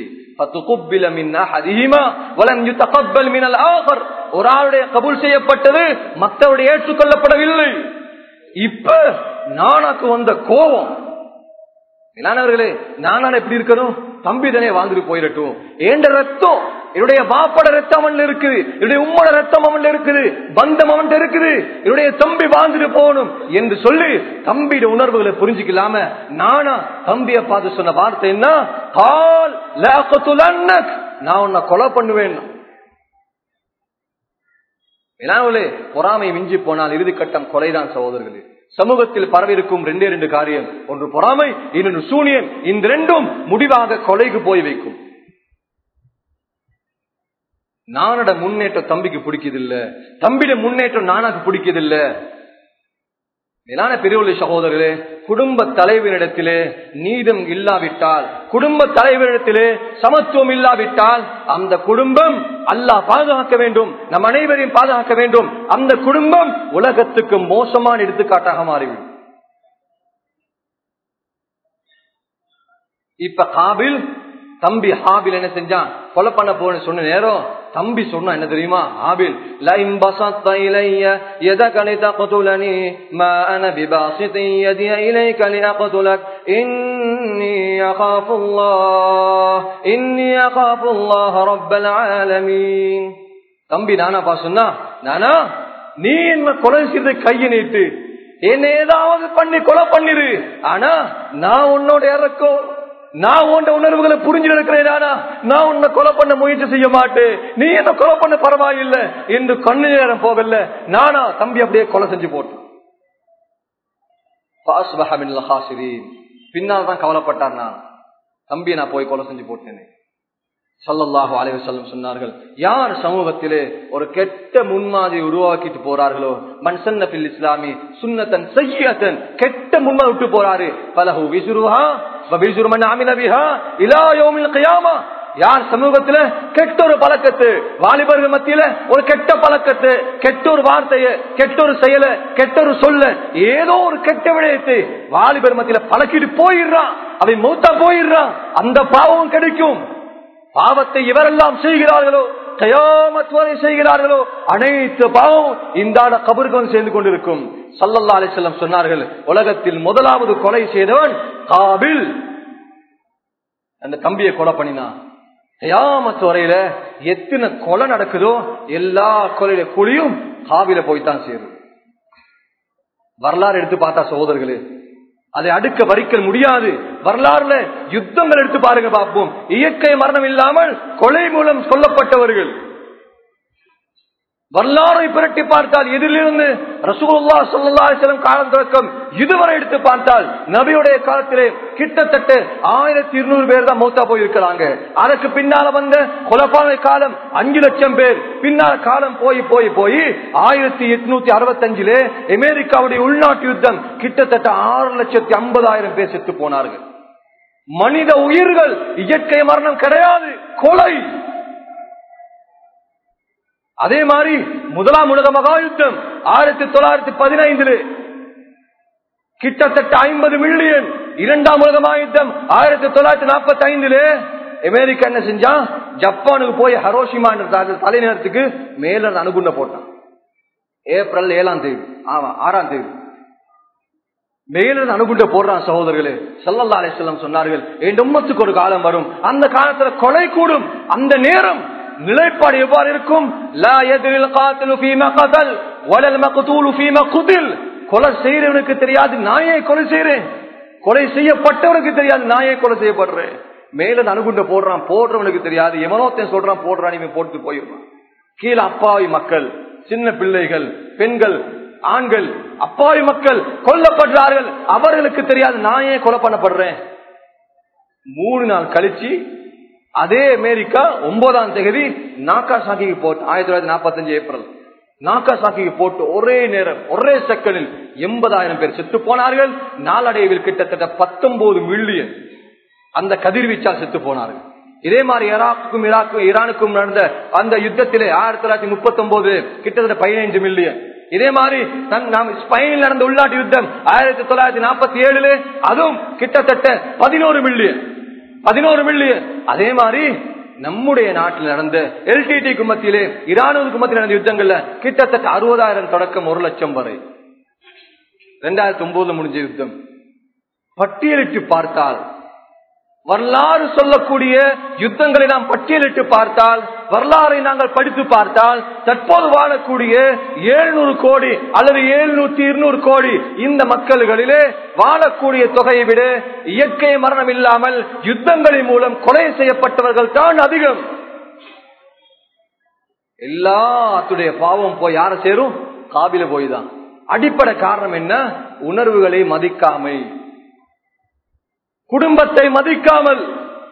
[SPEAKER 2] ஒரு ஆளுடைய கபூல் செய்யப்பட்டது மற்றவருடைய ஏற்றுக்கொள்ளப்படவில்லை இப்ப நானாக்கு வந்த கோபம் நானவர்களே நானான எப்படி இருக்கணும் தம்பி தானே வாழ்ந்துட்டு போயிடட்டும் ஏண்ட ரத்தம் என்னுடைய பாப்பட ரத்தம் அவன்ல இருக்குது என்னுடைய உம்மட ரத்தம் அவன்ல இருக்குது பந்தம் அவன்கிட்ட இருக்குது என்னுடைய தம்பி வாழ்ந்துட்டு போகணும் என்று சொல்லி தம்பியோட உணர்வுகளை புரிஞ்சுக்கலாம நானா தம்பிய பார்த்து சொன்ன வார்த்தை என்ன கால் லாக்கத்துலன்னக். நான் உன்னை கொலை பண்ணுவேன் எனாவலே பொறாமை மிஞ்சி போனால் இறுதி கட்டம் கொலைதான் சகோதரர்களே சமூகத்தில் பரவிருக்கும் ரெண்டே ரெண்டு காரியம் ஒன்று பொறாமை இன்னொன்று சூனியன் இந்த ரெண்டும் முடிவாக கொலைக்கு போய் வைக்கும் நானோட முன்னேற்றம் தம்பிக்கு பிடிக்குதில்ல தம்பிட முன்னேற்றம் நானாக்கு பிடிக்குதில்ல மேலான பெரியவர்களே சகோதரர்களே குடும்ப தலைவரிடத்திலே நீதம் இல்லாவிட்டால் குடும்ப தலைவரிடத்திலே சமத்துவம் இல்லாவிட்டால் அந்த குடும்பம் அல்லாஹ் பாதுகாக்க வேண்டும் நம் அனைவரையும் பாதுகாக்க வேண்டும் அந்த குடும்பம் உலகத்துக்கு மோசமான எடுத்துக்காட்டாக மாறிவிடும் இப்ப காபில் தம்பி ஹாபில் என்ன செஞ்சான் கொலை பண்ண போன்னு சொன்ன நேரம் தம்பி சொன்னா என்ன தெரியுமா ஹாபில் லைம் பசத்த இலைய يدك لتقتلني ما انا بباسط يدي اليك لاقتلك اني اخاف الله اني اخاف الله رب العالمين தம்பி நானாப்பா சொன்னா நானா நீ என்ன கொலை செய்து கையை நீட்டு என்ன ஏதாவது பண்ணி கொலை பண்ணிரு ஆனா நான் உன்னோட இறக்கம் நான் உண்ட உணர்வுகளை புரிஞ்சு இருக்கிறேன் நான் உன்னை கொலை பண்ண முயற்சி செய்ய மாட்டேன் நீ என்ன கொலை பண்ண பரவாயில்லை என்று கண்ணு நேரம் போகல நானா தம்பி அப்படியே கொலை செஞ்சு போட்டேன் பின்னால் தான் கவலைப்பட்டார் நான் தம்பியை நான் போய் கொலை செஞ்சு போட்டேனே சல்லல்லாஹு அலைஹி வஸல்லம் சொன்னார்கள் யார் சமூகத்திலே ஒரு கெட்ட முன்மாதிரி உருவாக்கிட்டு போறார்களோ மன்சன்ன பில் இஸ்லாமி சுன்னத்தன் செய்யத்தன் கெட்ட முன்மாதிரி விட்டு போறாரு பலஹு விசுருஹா வபிசுரு மன் அமில பிஹா இலா யௌமில் கியாமா யார் சமூகத்துல கெட்ட ஒரு பழக்கத்து வாலிபர்கள் மத்தியில ஒரு கெட்ட பழக்கத்து கெட்ட ஒரு வார்த்தைய கெட்ட ஒரு செயல கெட்ட ஒரு சொல்ல ஏதோ ஒரு கெட்ட விடயத்தை வாலிபர் மத்தியில பழக்கிட்டு போயிடுறான் அவன் மூத்தா போயிடுறான் அந்த பாவம் கிடைக்கும் பாவத்தை இவரெல்லாம் செய்கிறார்களோ கயாமத் வரை செய்கிறார்களோ அனைத்து பாவம் இந்த கபர்கள் சேர்ந்து கொண்டிருக்கும் சல்லல்லா அலிசல்லம் சொன்னார்கள் உலகத்தில் முதலாவது கொலை செய்தவன் காபில் அந்த தம்பியை கொலை பண்ணினான் கயாமத் வரையில எத்தனை கொலை நடக்குதோ எல்லா கொலையில குழியும் காவில போய்தான் சேரும் வரலாறு எடுத்து பார்த்தா சகோதரர்களே அதை அடுக்க வரிக்க முடியாது வரலாறுல யுத்தங்கள் எடுத்து பாருங்க பார்ப்போம் இயற்கை மரணம் இல்லாமல் கொலை மூலம் சொல்லப்பட்டவர்கள் வரலாறை புரட்டி பார்த்தால் எதிலிருந்து ரசூல்லா சொல்லா காலம் தொடக்கம் இதுவரை எடுத்து பார்த்தால் நபியுடைய காலத்திலே கிட்டத்தட்ட ஆயிரத்தி இருநூறு பேர் தான் மௌத்தா போயிருக்கிறாங்க அதற்கு பின்னால வந்த குலப்பாவை காலம் அஞ்சு லட்சம் பேர் பின்னால காலம் போய் போய் போய் ஆயிரத்தி எட்நூத்தி அறுபத்தஞ்சிலே அமெரிக்காவுடைய உள்நாட்டு யுத்தம் கிட்டத்தட்ட ஆறு லட்சத்தி ஐம்பதாயிரம் பேர் செத்து போனார்கள் மனித உயிர்கள் இயற்கை மரணம் கிடையாது கொலை அதே மாதிரி முதலாம் உலக மகா யுத்தம் ஆயிரத்தி தொள்ளாயிரத்தி பதினைந்துல கிட்டத்தட்ட ஐம்பது மில்லியன் இரண்டாம் உலக மகாயுத்தம் ஆயிரத்தி தொள்ளாயிரத்தி நாற்பத்தி ஐந்துல அமெரிக்கா என்ன செஞ்சா ஜப்பானுக்கு போய் ஹரோஷிமா தலைநகரத்துக்கு மேல அணுகுண்ட போட்டான் ஏப்ரல் ஏழாம் தேதி ஆமா ஆறாம் தேதி மேல அணுகுண்ட போடுறான் சகோதரர்களே சல்லல்லா அலிஸ்லாம் சொன்னார்கள் என் உம்மத்துக்கு ஒரு காலம் வரும் அந்த காலத்துல கொலை கூடும் அந்த நேரம் நிலைப்பாடு எவ்வாறு இருக்கும் கொலை செய்யறவனுக்கு தெரியாது நாயே கொலை செய்யறேன் கொலை செய்யப்பட்டவனுக்கு தெரியாது நாயே கொலை செய்யப்படுறேன் மேல அணுகுண்ட போடுறான் போடுறவனுக்கு தெரியாது எவனோத்தன் சொல்றான் போடுறான் இவன் போட்டு போயிடுறான் கீழே அப்பாவி மக்கள் சின்ன பிள்ளைகள் பெண்கள் ஆண்கள் அப்பாவி மக்கள் கொல்லப்படுறார்கள் அவர்களுக்கு தெரியாது நாயே கொலை பண்ணப்படுறேன் மூணு நாள் கழிச்சு அதே அமெரிக்கா ஒன்பதாம் தேதி நாக்கா சாக்கிக்கு போட்டு ஆயிரத்தி தொள்ளாயிரத்தி நாற்பத்தி அஞ்சு ஏப்ரல் நாக்கா சாக்கிக்கு போட்டு ஒரே நேரம் ஒரே செகண்டில் எண்பதாயிரம் பேர் செத்து போனார்கள் நாளடைவில் கிட்டத்தட்ட பத்தொன்பது மில்லியன் அந்த கதிர்வீச்சால் செத்து போனார்கள் இதே மாதிரி ஈராக்குக்கும் ஈராக்கும் ஈரானுக்கும் நடந்த அந்த யுத்தத்திலே ஆயிரத்தி தொள்ளாயிரத்தி முப்பத்தி ஒன்பது கிட்டத்தட்ட பதினைஞ்சு மில்லியன் இதே மாதிரி ஸ்பெயினில் நடந்த உள்நாட்டு யுத்தம் ஆயிரத்தி தொள்ளாயிரத்தி நாற்பத்தி ஏழுல அதுவும் கிட்டத்தட்ட பதினோரு மில்லியன் பதினோரு மில்லியன் அதே மாதிரி நம்முடைய நாட்டில் நடந்த எல்டிடிக்கு மத்தியிலே ஈரானுக்கு மத்தியில் நடந்த யுத்தங்கள்ல கிட்டத்தட்ட அறுபதாயிரம் தொடக்கம் ஒரு லட்சம் வரை ரெண்டாயிரத்தி ஒன்பதுல முடிஞ்ச யுத்தம் பட்டியலிட்டு பார்த்தால் வரலாறு சொல்லக்கூடிய யுத்தங்களை நாம் பட்டியலிட்டு பார்த்தால் வரலாறை நாங்கள் படித்து பார்த்தால் தற்போது வாழக்கூடிய ஏழுநூறு கோடி அல்லது எழுநூத்தி இருநூறு கோடி இந்த மக்கள்களிலே வாழக்கூடிய தொகையை விட இயற்கை மரணம் இல்லாமல் யுத்தங்களின் மூலம் கொலை செய்யப்பட்டவர்கள் தான் அதிகம் எல்லாத்துடைய பாவம் போய் யார சேரும் காபில போய் தான் அடிப்படை காரணம் என்ன உணர்வுகளை மதிக்காமை குடும்பத்தை மதிக்காமல்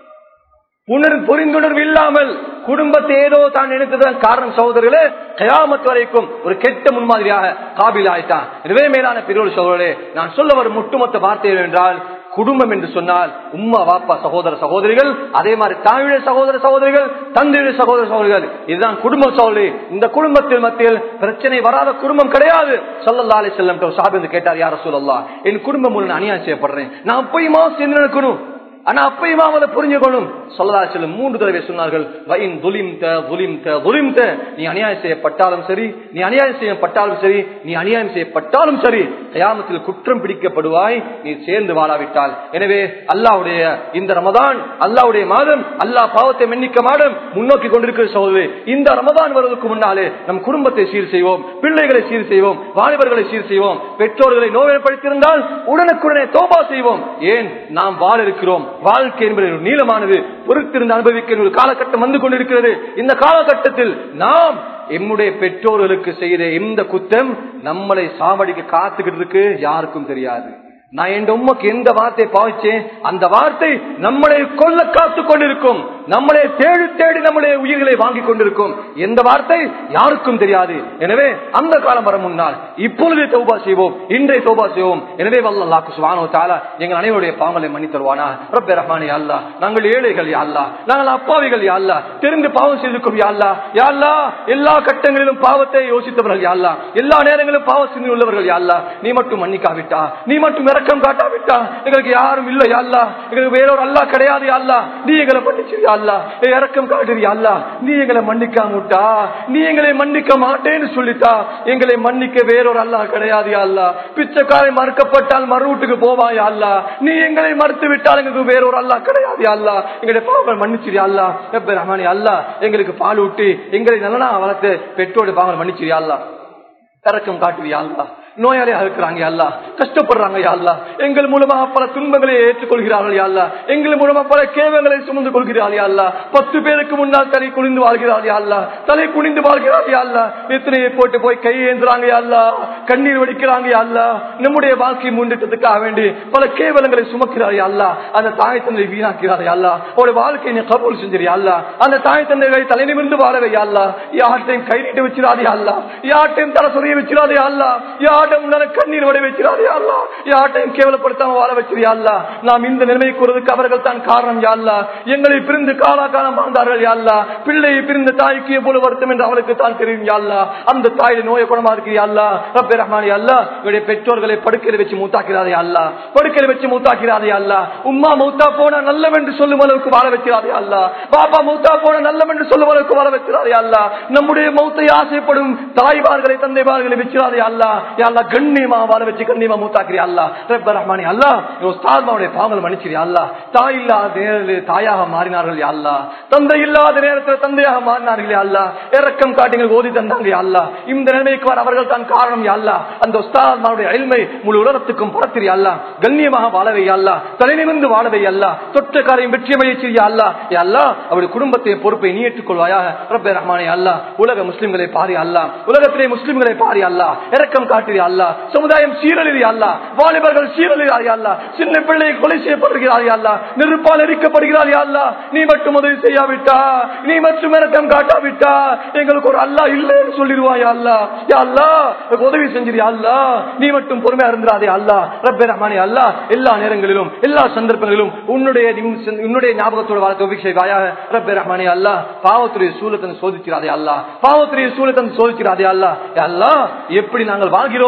[SPEAKER 2] புனர் புரிந்துணர்வு இல்லாமல் குடும்பத்தை ஏதோ தான் நினைத்ததன் காரணம் சகோதரர்களே கயாமத் வரைக்கும் ஒரு கெட்ட முன்மாதிரியாக காபில் ஆயிட்டான் எனவே மேலான பெரியோர் சகோதரர்களே நான் சொல்ல வரும் ஒட்டுமொத்த வார்த்தை என்றால் குடும்பம் என்று சொன்னால் உம்மா வாப்பா சகோதர சகோதரிகள் அதே மாதிரி தாயுடைய சகோதர சகோதரிகள் தந்தையுடைய சகோதர சகோதரிகள் இதுதான் குடும்ப சகோதரி இந்த குடும்பத்தில் மத்தியில் பிரச்சனை வராத குடும்பம் கிடையாது சொல்லல்லா அலி செல்லம் சாபிந்து கேட்டார் யார சொல்லலாம் என் குடும்பம் மூலம் அநியாயம் செய்யப்படுறேன் நான் போய் மாசம் என்ன நடக்கணும் ஆனா அப்பயுமா அவனை புரிஞ்சுக்கணும் சொல்லதா செல்லும் மூன்று தடவை சொன்னார்கள் வயின் துலிம்த துலிம்த துலிம்த நீ அநியாயம் செய்யப்பட்டாலும் சரி நீ அநியாயம் செய்யப்பட்டாலும் சரி நீ அநியாயம் செய்யப்பட்டாலும் சரி கயாமத்தில் குற்றம் பிடிக்கப்படுவாய் நீ சேர்ந்து வாழாவிட்டால் எனவே அல்லாவுடைய இந்த ரமதான் அல்லாவுடைய மாதம் அல்லாஹ் பாவத்தை மன்னிக்க மாதம் முன்னோக்கி கொண்டிருக்கிற சோதரி இந்த ரமதான் வருவதற்கு முன்னாலே நம் குடும்பத்தை சீர் செய்வோம் பிள்ளைகளை சீர் செய்வோம் வாலிபர்களை சீர் செய்வோம் பெற்றோர்களை நோய்படுத்தியிருந்தால் உடனுக்குடனே தோபா செய்வோம் ஏன் நாம் வாழ இருக்கிறோம் வாழ்க்கை என்பது ஒரு நீளமானது பொறுத்திருந்து அனுபவிக்கிற ஒரு காலகட்டம் வந்து கொண்டிருக்கிறது இந்த காலகட்டத்தில் நாம் எம்முடைய பெற்றோர்களுக்கு செய்த எந்த குத்தம் நம்மளை சாவடிக்கு காத்துக்கிட்டு இருக்கு யாருக்கும் தெரியாது நான் என் உண்மைக்கு எந்த வார்த்தை பாவிச்சேன் அந்த வார்த்தை நம்மளை கொல்ல காத்து கொண்டிருக்கும் நம்மளை தேடி தேடி நம்முடைய உயிர்களை வாங்கி கொண்டிருக்கும் எந்த வார்த்தை யாருக்கும் தெரியாது எனவே அந்த காலம் வர முன்னால் இப்பொழுதே தௌபா செய்வோம் இன்றைய தௌபா செய்வோம் எனவே வல்லாக்கு சுவானோ தாலா எங்கள் அனைவருடைய பாவங்களை மன்னி தருவானா ரப்பே ரஹ்மானி அல்லா நாங்கள் ஏழைகள் யாழ்லா நாங்கள் அப்பாவிகள் யாழ்லா தெரிந்து பாவம் செய்திருக்கும் யாழ்லா யாழ்லா எல்லா கட்டங்களிலும் பாவத்தை யோசித்தவர்கள் யாழ்லா எல்லா நேரங்களிலும் பாவ சிந்தி உள்ளவர்கள் யாழ்லா நீ மட்டும் மன்னிக்காவிட்டா நீ மட்டும் இறக்கம் காட்டாவிட்டா எங்களுக்கு யாரும் இல்லை யாழ்லா எங்களுக்கு வேறொரு அல்லா கிடையாது யாழ்லா நீ எங்களை மன்னிச்சிரு அல்லா இறக்கம் காட்டுறியா அல்லா நீ எங்களை மன்னிக்காம விட்டா நீ எங்களை மன்னிக்க மாட்டேன்னு சொல்லிட்டா எங்களை மன்னிக்க வேறொரு அல்லா கிடையாது அல்லா பிச்சைக்காரை மறுக்கப்பட்டால் மறு வீட்டுக்கு போவாயா அல்லா நீ எங்களை மறுத்து விட்டால் எங்களுக்கு வேறொரு அல்லா கிடையாது அல்லா எங்களுடைய பாவங்கள் மன்னிச்சிரியா அல்லா எப்ப ரஹ்மானி அல்லா எங்களுக்கு பால் விட்டு எங்களை நல்லனா வளர்த்து பெற்றோடு பாவங்கள் மன்னிச்சிரியா அல்லா இறக்கம் காட்டுவியா அல்லா நோயாளியாக இருக்கிறாங்க யாழ்லா கஷ்டப்படுறாங்க யாழ்லா எங்கள் மூலமாக பல துன்பங்களை ஏற்றுக்கொள்கிறார்கள் யாழ்லா எங்கள் மூலமாக பல கேவங்களை சுமந்து கொள்கிறாள் யாழ்லா பத்து பேருக்கு முன்னால் தலை குனிந்து வாழ்கிறாள் யாழ்லா தலை குனிந்து வாழ்கிறாள் யாழ்லா எத்தனையை போட்டு போய் கை ஏந்துறாங்க யாழ்லா கண்ணீர் வடிக்கிறாங்க யாழ்லா நம்முடைய வாழ்க்கை முன்னேற்றத்துக்காக வேண்டி பல கேவலங்களை சுமக்கிறாள் யாழ்லா அந்த தாய் தந்தை வீணாக்கிறாள் யாழ்லா அவருடைய வாழ்க்கையை நீ கபூல் செஞ்சிரு யாழ்லா அந்த தாய் தந்தைகளை தலை நிமிர்ந்து வாழவை யாழ்லா யார்ட்டையும் கை நீட்டு வச்சிடாதே யாழ்லா யார்ட்டையும் தலை சொரிய வச்சிடாதே யாழ்லா யார்ட்டும் கண்ணீர் வடை வச்சிடாதே யாழ்லா யார்ட்டையும் கேவலப்படுத்தாம வாழ வச்சிரு யாழ்லா நாம் இந்த நிலைமை கூறுவதற்கு அவர்கள் தான் காரணம் யாழ்லா எங்களை பிரிந்து காலா காலம் வாழ்ந்தார்கள் யாழ்லா பிள்ளையை பிரிந்த தாய்க்கு எவ்வளவு வருத்தம் என்று அவளுக்கு தான் தெரியும் யாழ்லா அந்த தாயில நோயை குணமா இருக்கு யாழ்லா ரப்பே ரஹ்மானி அல்லா இவருடைய பெற்றோர்களை படுக்கையில வச்சு மூத்தாக்கிறாதே அல்லா படுக்கையில வச்சு மூத்தாக்கிறாதே அல்லா உம்மா மூத்தா போனா நல்லவென்று சொல்லும் அளவுக்கு வாழ வைக்கிறாதே அல்லா பாப்பா மூத்தா போனா நல்லவென்று சொல்லும் அளவுக்கு வாழ வைக்கிறாதே அல்லா நம்முடைய மௌத்தை ஆசைப்படும் தாய்மார்களை தந்தைமார்களை வச்சிடாதே அல்லா யாழ்லா கண்ணியமா வாழ வச்சு கண்ணியமா மூத்தாக்கிறியா அல்லா ரப்ப ரஹ்மானி அல்லா உஸ்தாத்மாவுடைய பாவங்கள் மன்னிச்சிரியா அல்லா தாய் இல்லாத நேரத்தில் தாயாக மாறினார்கள் யா அல்லா தந்தை இல்லாத நேரத்தில் தந்தையாக மாறினார்கள் யா அல்லா இறக்கம் காட்டிங்கள் ஓதி தந்தாங்க யா அல்லா இந்த நிலைமைக்கு வர அவர்கள் தான் காரணம் யா அல்லா அந்த உஸ்தாத்மாவுடைய அயல்மை முழு உலகத்துக்கும் பரத்திரி அல்லா கண்ணியமாக வாழவை அல்லா தலை நிமிர்ந்து வாழவை அல்லா தொற்ற காரையும் வெற்றி மகிழ்ச்சியா அல்லா யா அல்லா அவருடைய குடும்பத்தை பொறுப்பை நீ ஏற்றுக்கொள்வாயாக ரப்பே ரஹ்மானி அல்லா உலக முஸ்லிம்களை பாரி அல்லா உலகத்திலே முஸ்லிம்களை பாரி அல்லா இறக்கம் காட்டுறியா அல்லா சமுதாயம் சீரழியா அல்லா வாலிபர்கள் சீரழியா அல்லா சின்ன பிள்ளை கொலை செய்யப்படுகிறார்கள் அல்லா நெருப்பால் எரிக்கப்படுகிறார்கள் அல்லா நீ மட்டும் உதவி செய்யாவிட்டா நீ மட்டும் இறக்கம் காட்டாவிட்டா எங்களுக்கு ஒரு அல்லா இல்லைன்னு சொல்லிடுவாயா அல்லா யா அல்லா எனக்கு உதவி செஞ்சிருயா அல்லா நீ மட்டும் பொறுமையா இருந்துடாதே அல்லா ரப்பே ரஹ்மானி அல்லா எல்லா நேரங்களிலும் எல்லா சந்தர்ப்பங்களிலும் உன்னுடைய நிம்- உன்னுடைய ஞாபகத்தோட வாழ்க்கை உபயோக செய்வாயாக ரப்பே ரஹ்மானி அல்லா பாவத்துடைய சூழத்தை சோதிச்சிடாதே அல்லா பாவத்துடைய சூழத்தை சோதிச்சிடாதே அல்லா யா அல்லா எப்படி நாங்கள் வாழ்கிறோம்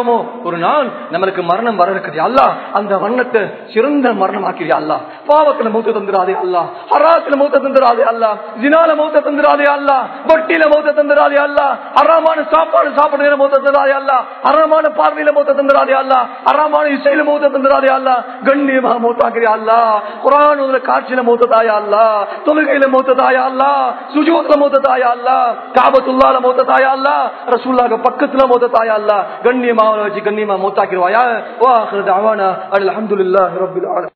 [SPEAKER 2] நினைப்போமோ ஒரு நாள் நம்மளுக்கு மரணம் வர இருக்குது அல்லா அந்த மரணத்தை சிறந்த மரணம் ஆக்கிறியா அல்லா பாவத்துல மூத்த தந்துடாதே அல்லா ஹராத்துல மூத்த தந்துடாதே அல்லா ஜினால மூத்த தந்துடாதே அல்லா வட்டியில மூத்த தந்துடாதே அல்லா அறமான சாப்பாடு சாப்பிடுற மூத்த தந்துடாதே அல்லா அறமான பார்வையில மூத்த தந்துடாதே அல்லா அறமான இசையில மூத்த தந்துடாதே அல்லா கண்ணியமாக மூத்தாக்கிறியா அல்லா குரான் காட்சியில மூத்த தாயா அல்லா தொழுகையில மூத்த தாயா அல்லா சுஜூத்ல மூத்த தாயா அல்லா காபத்துல்லால மூத்த தாயா அல்லா ரசூல்லாக பக்கத்துல மூத்த தாயா அல்லா கண்ணியமாக வச்சு கண்ணியமா மூத்தாக்கிடுவாயா வா அல்ஹம்துலில்லாஹி ரப்பில் ஆலமீன்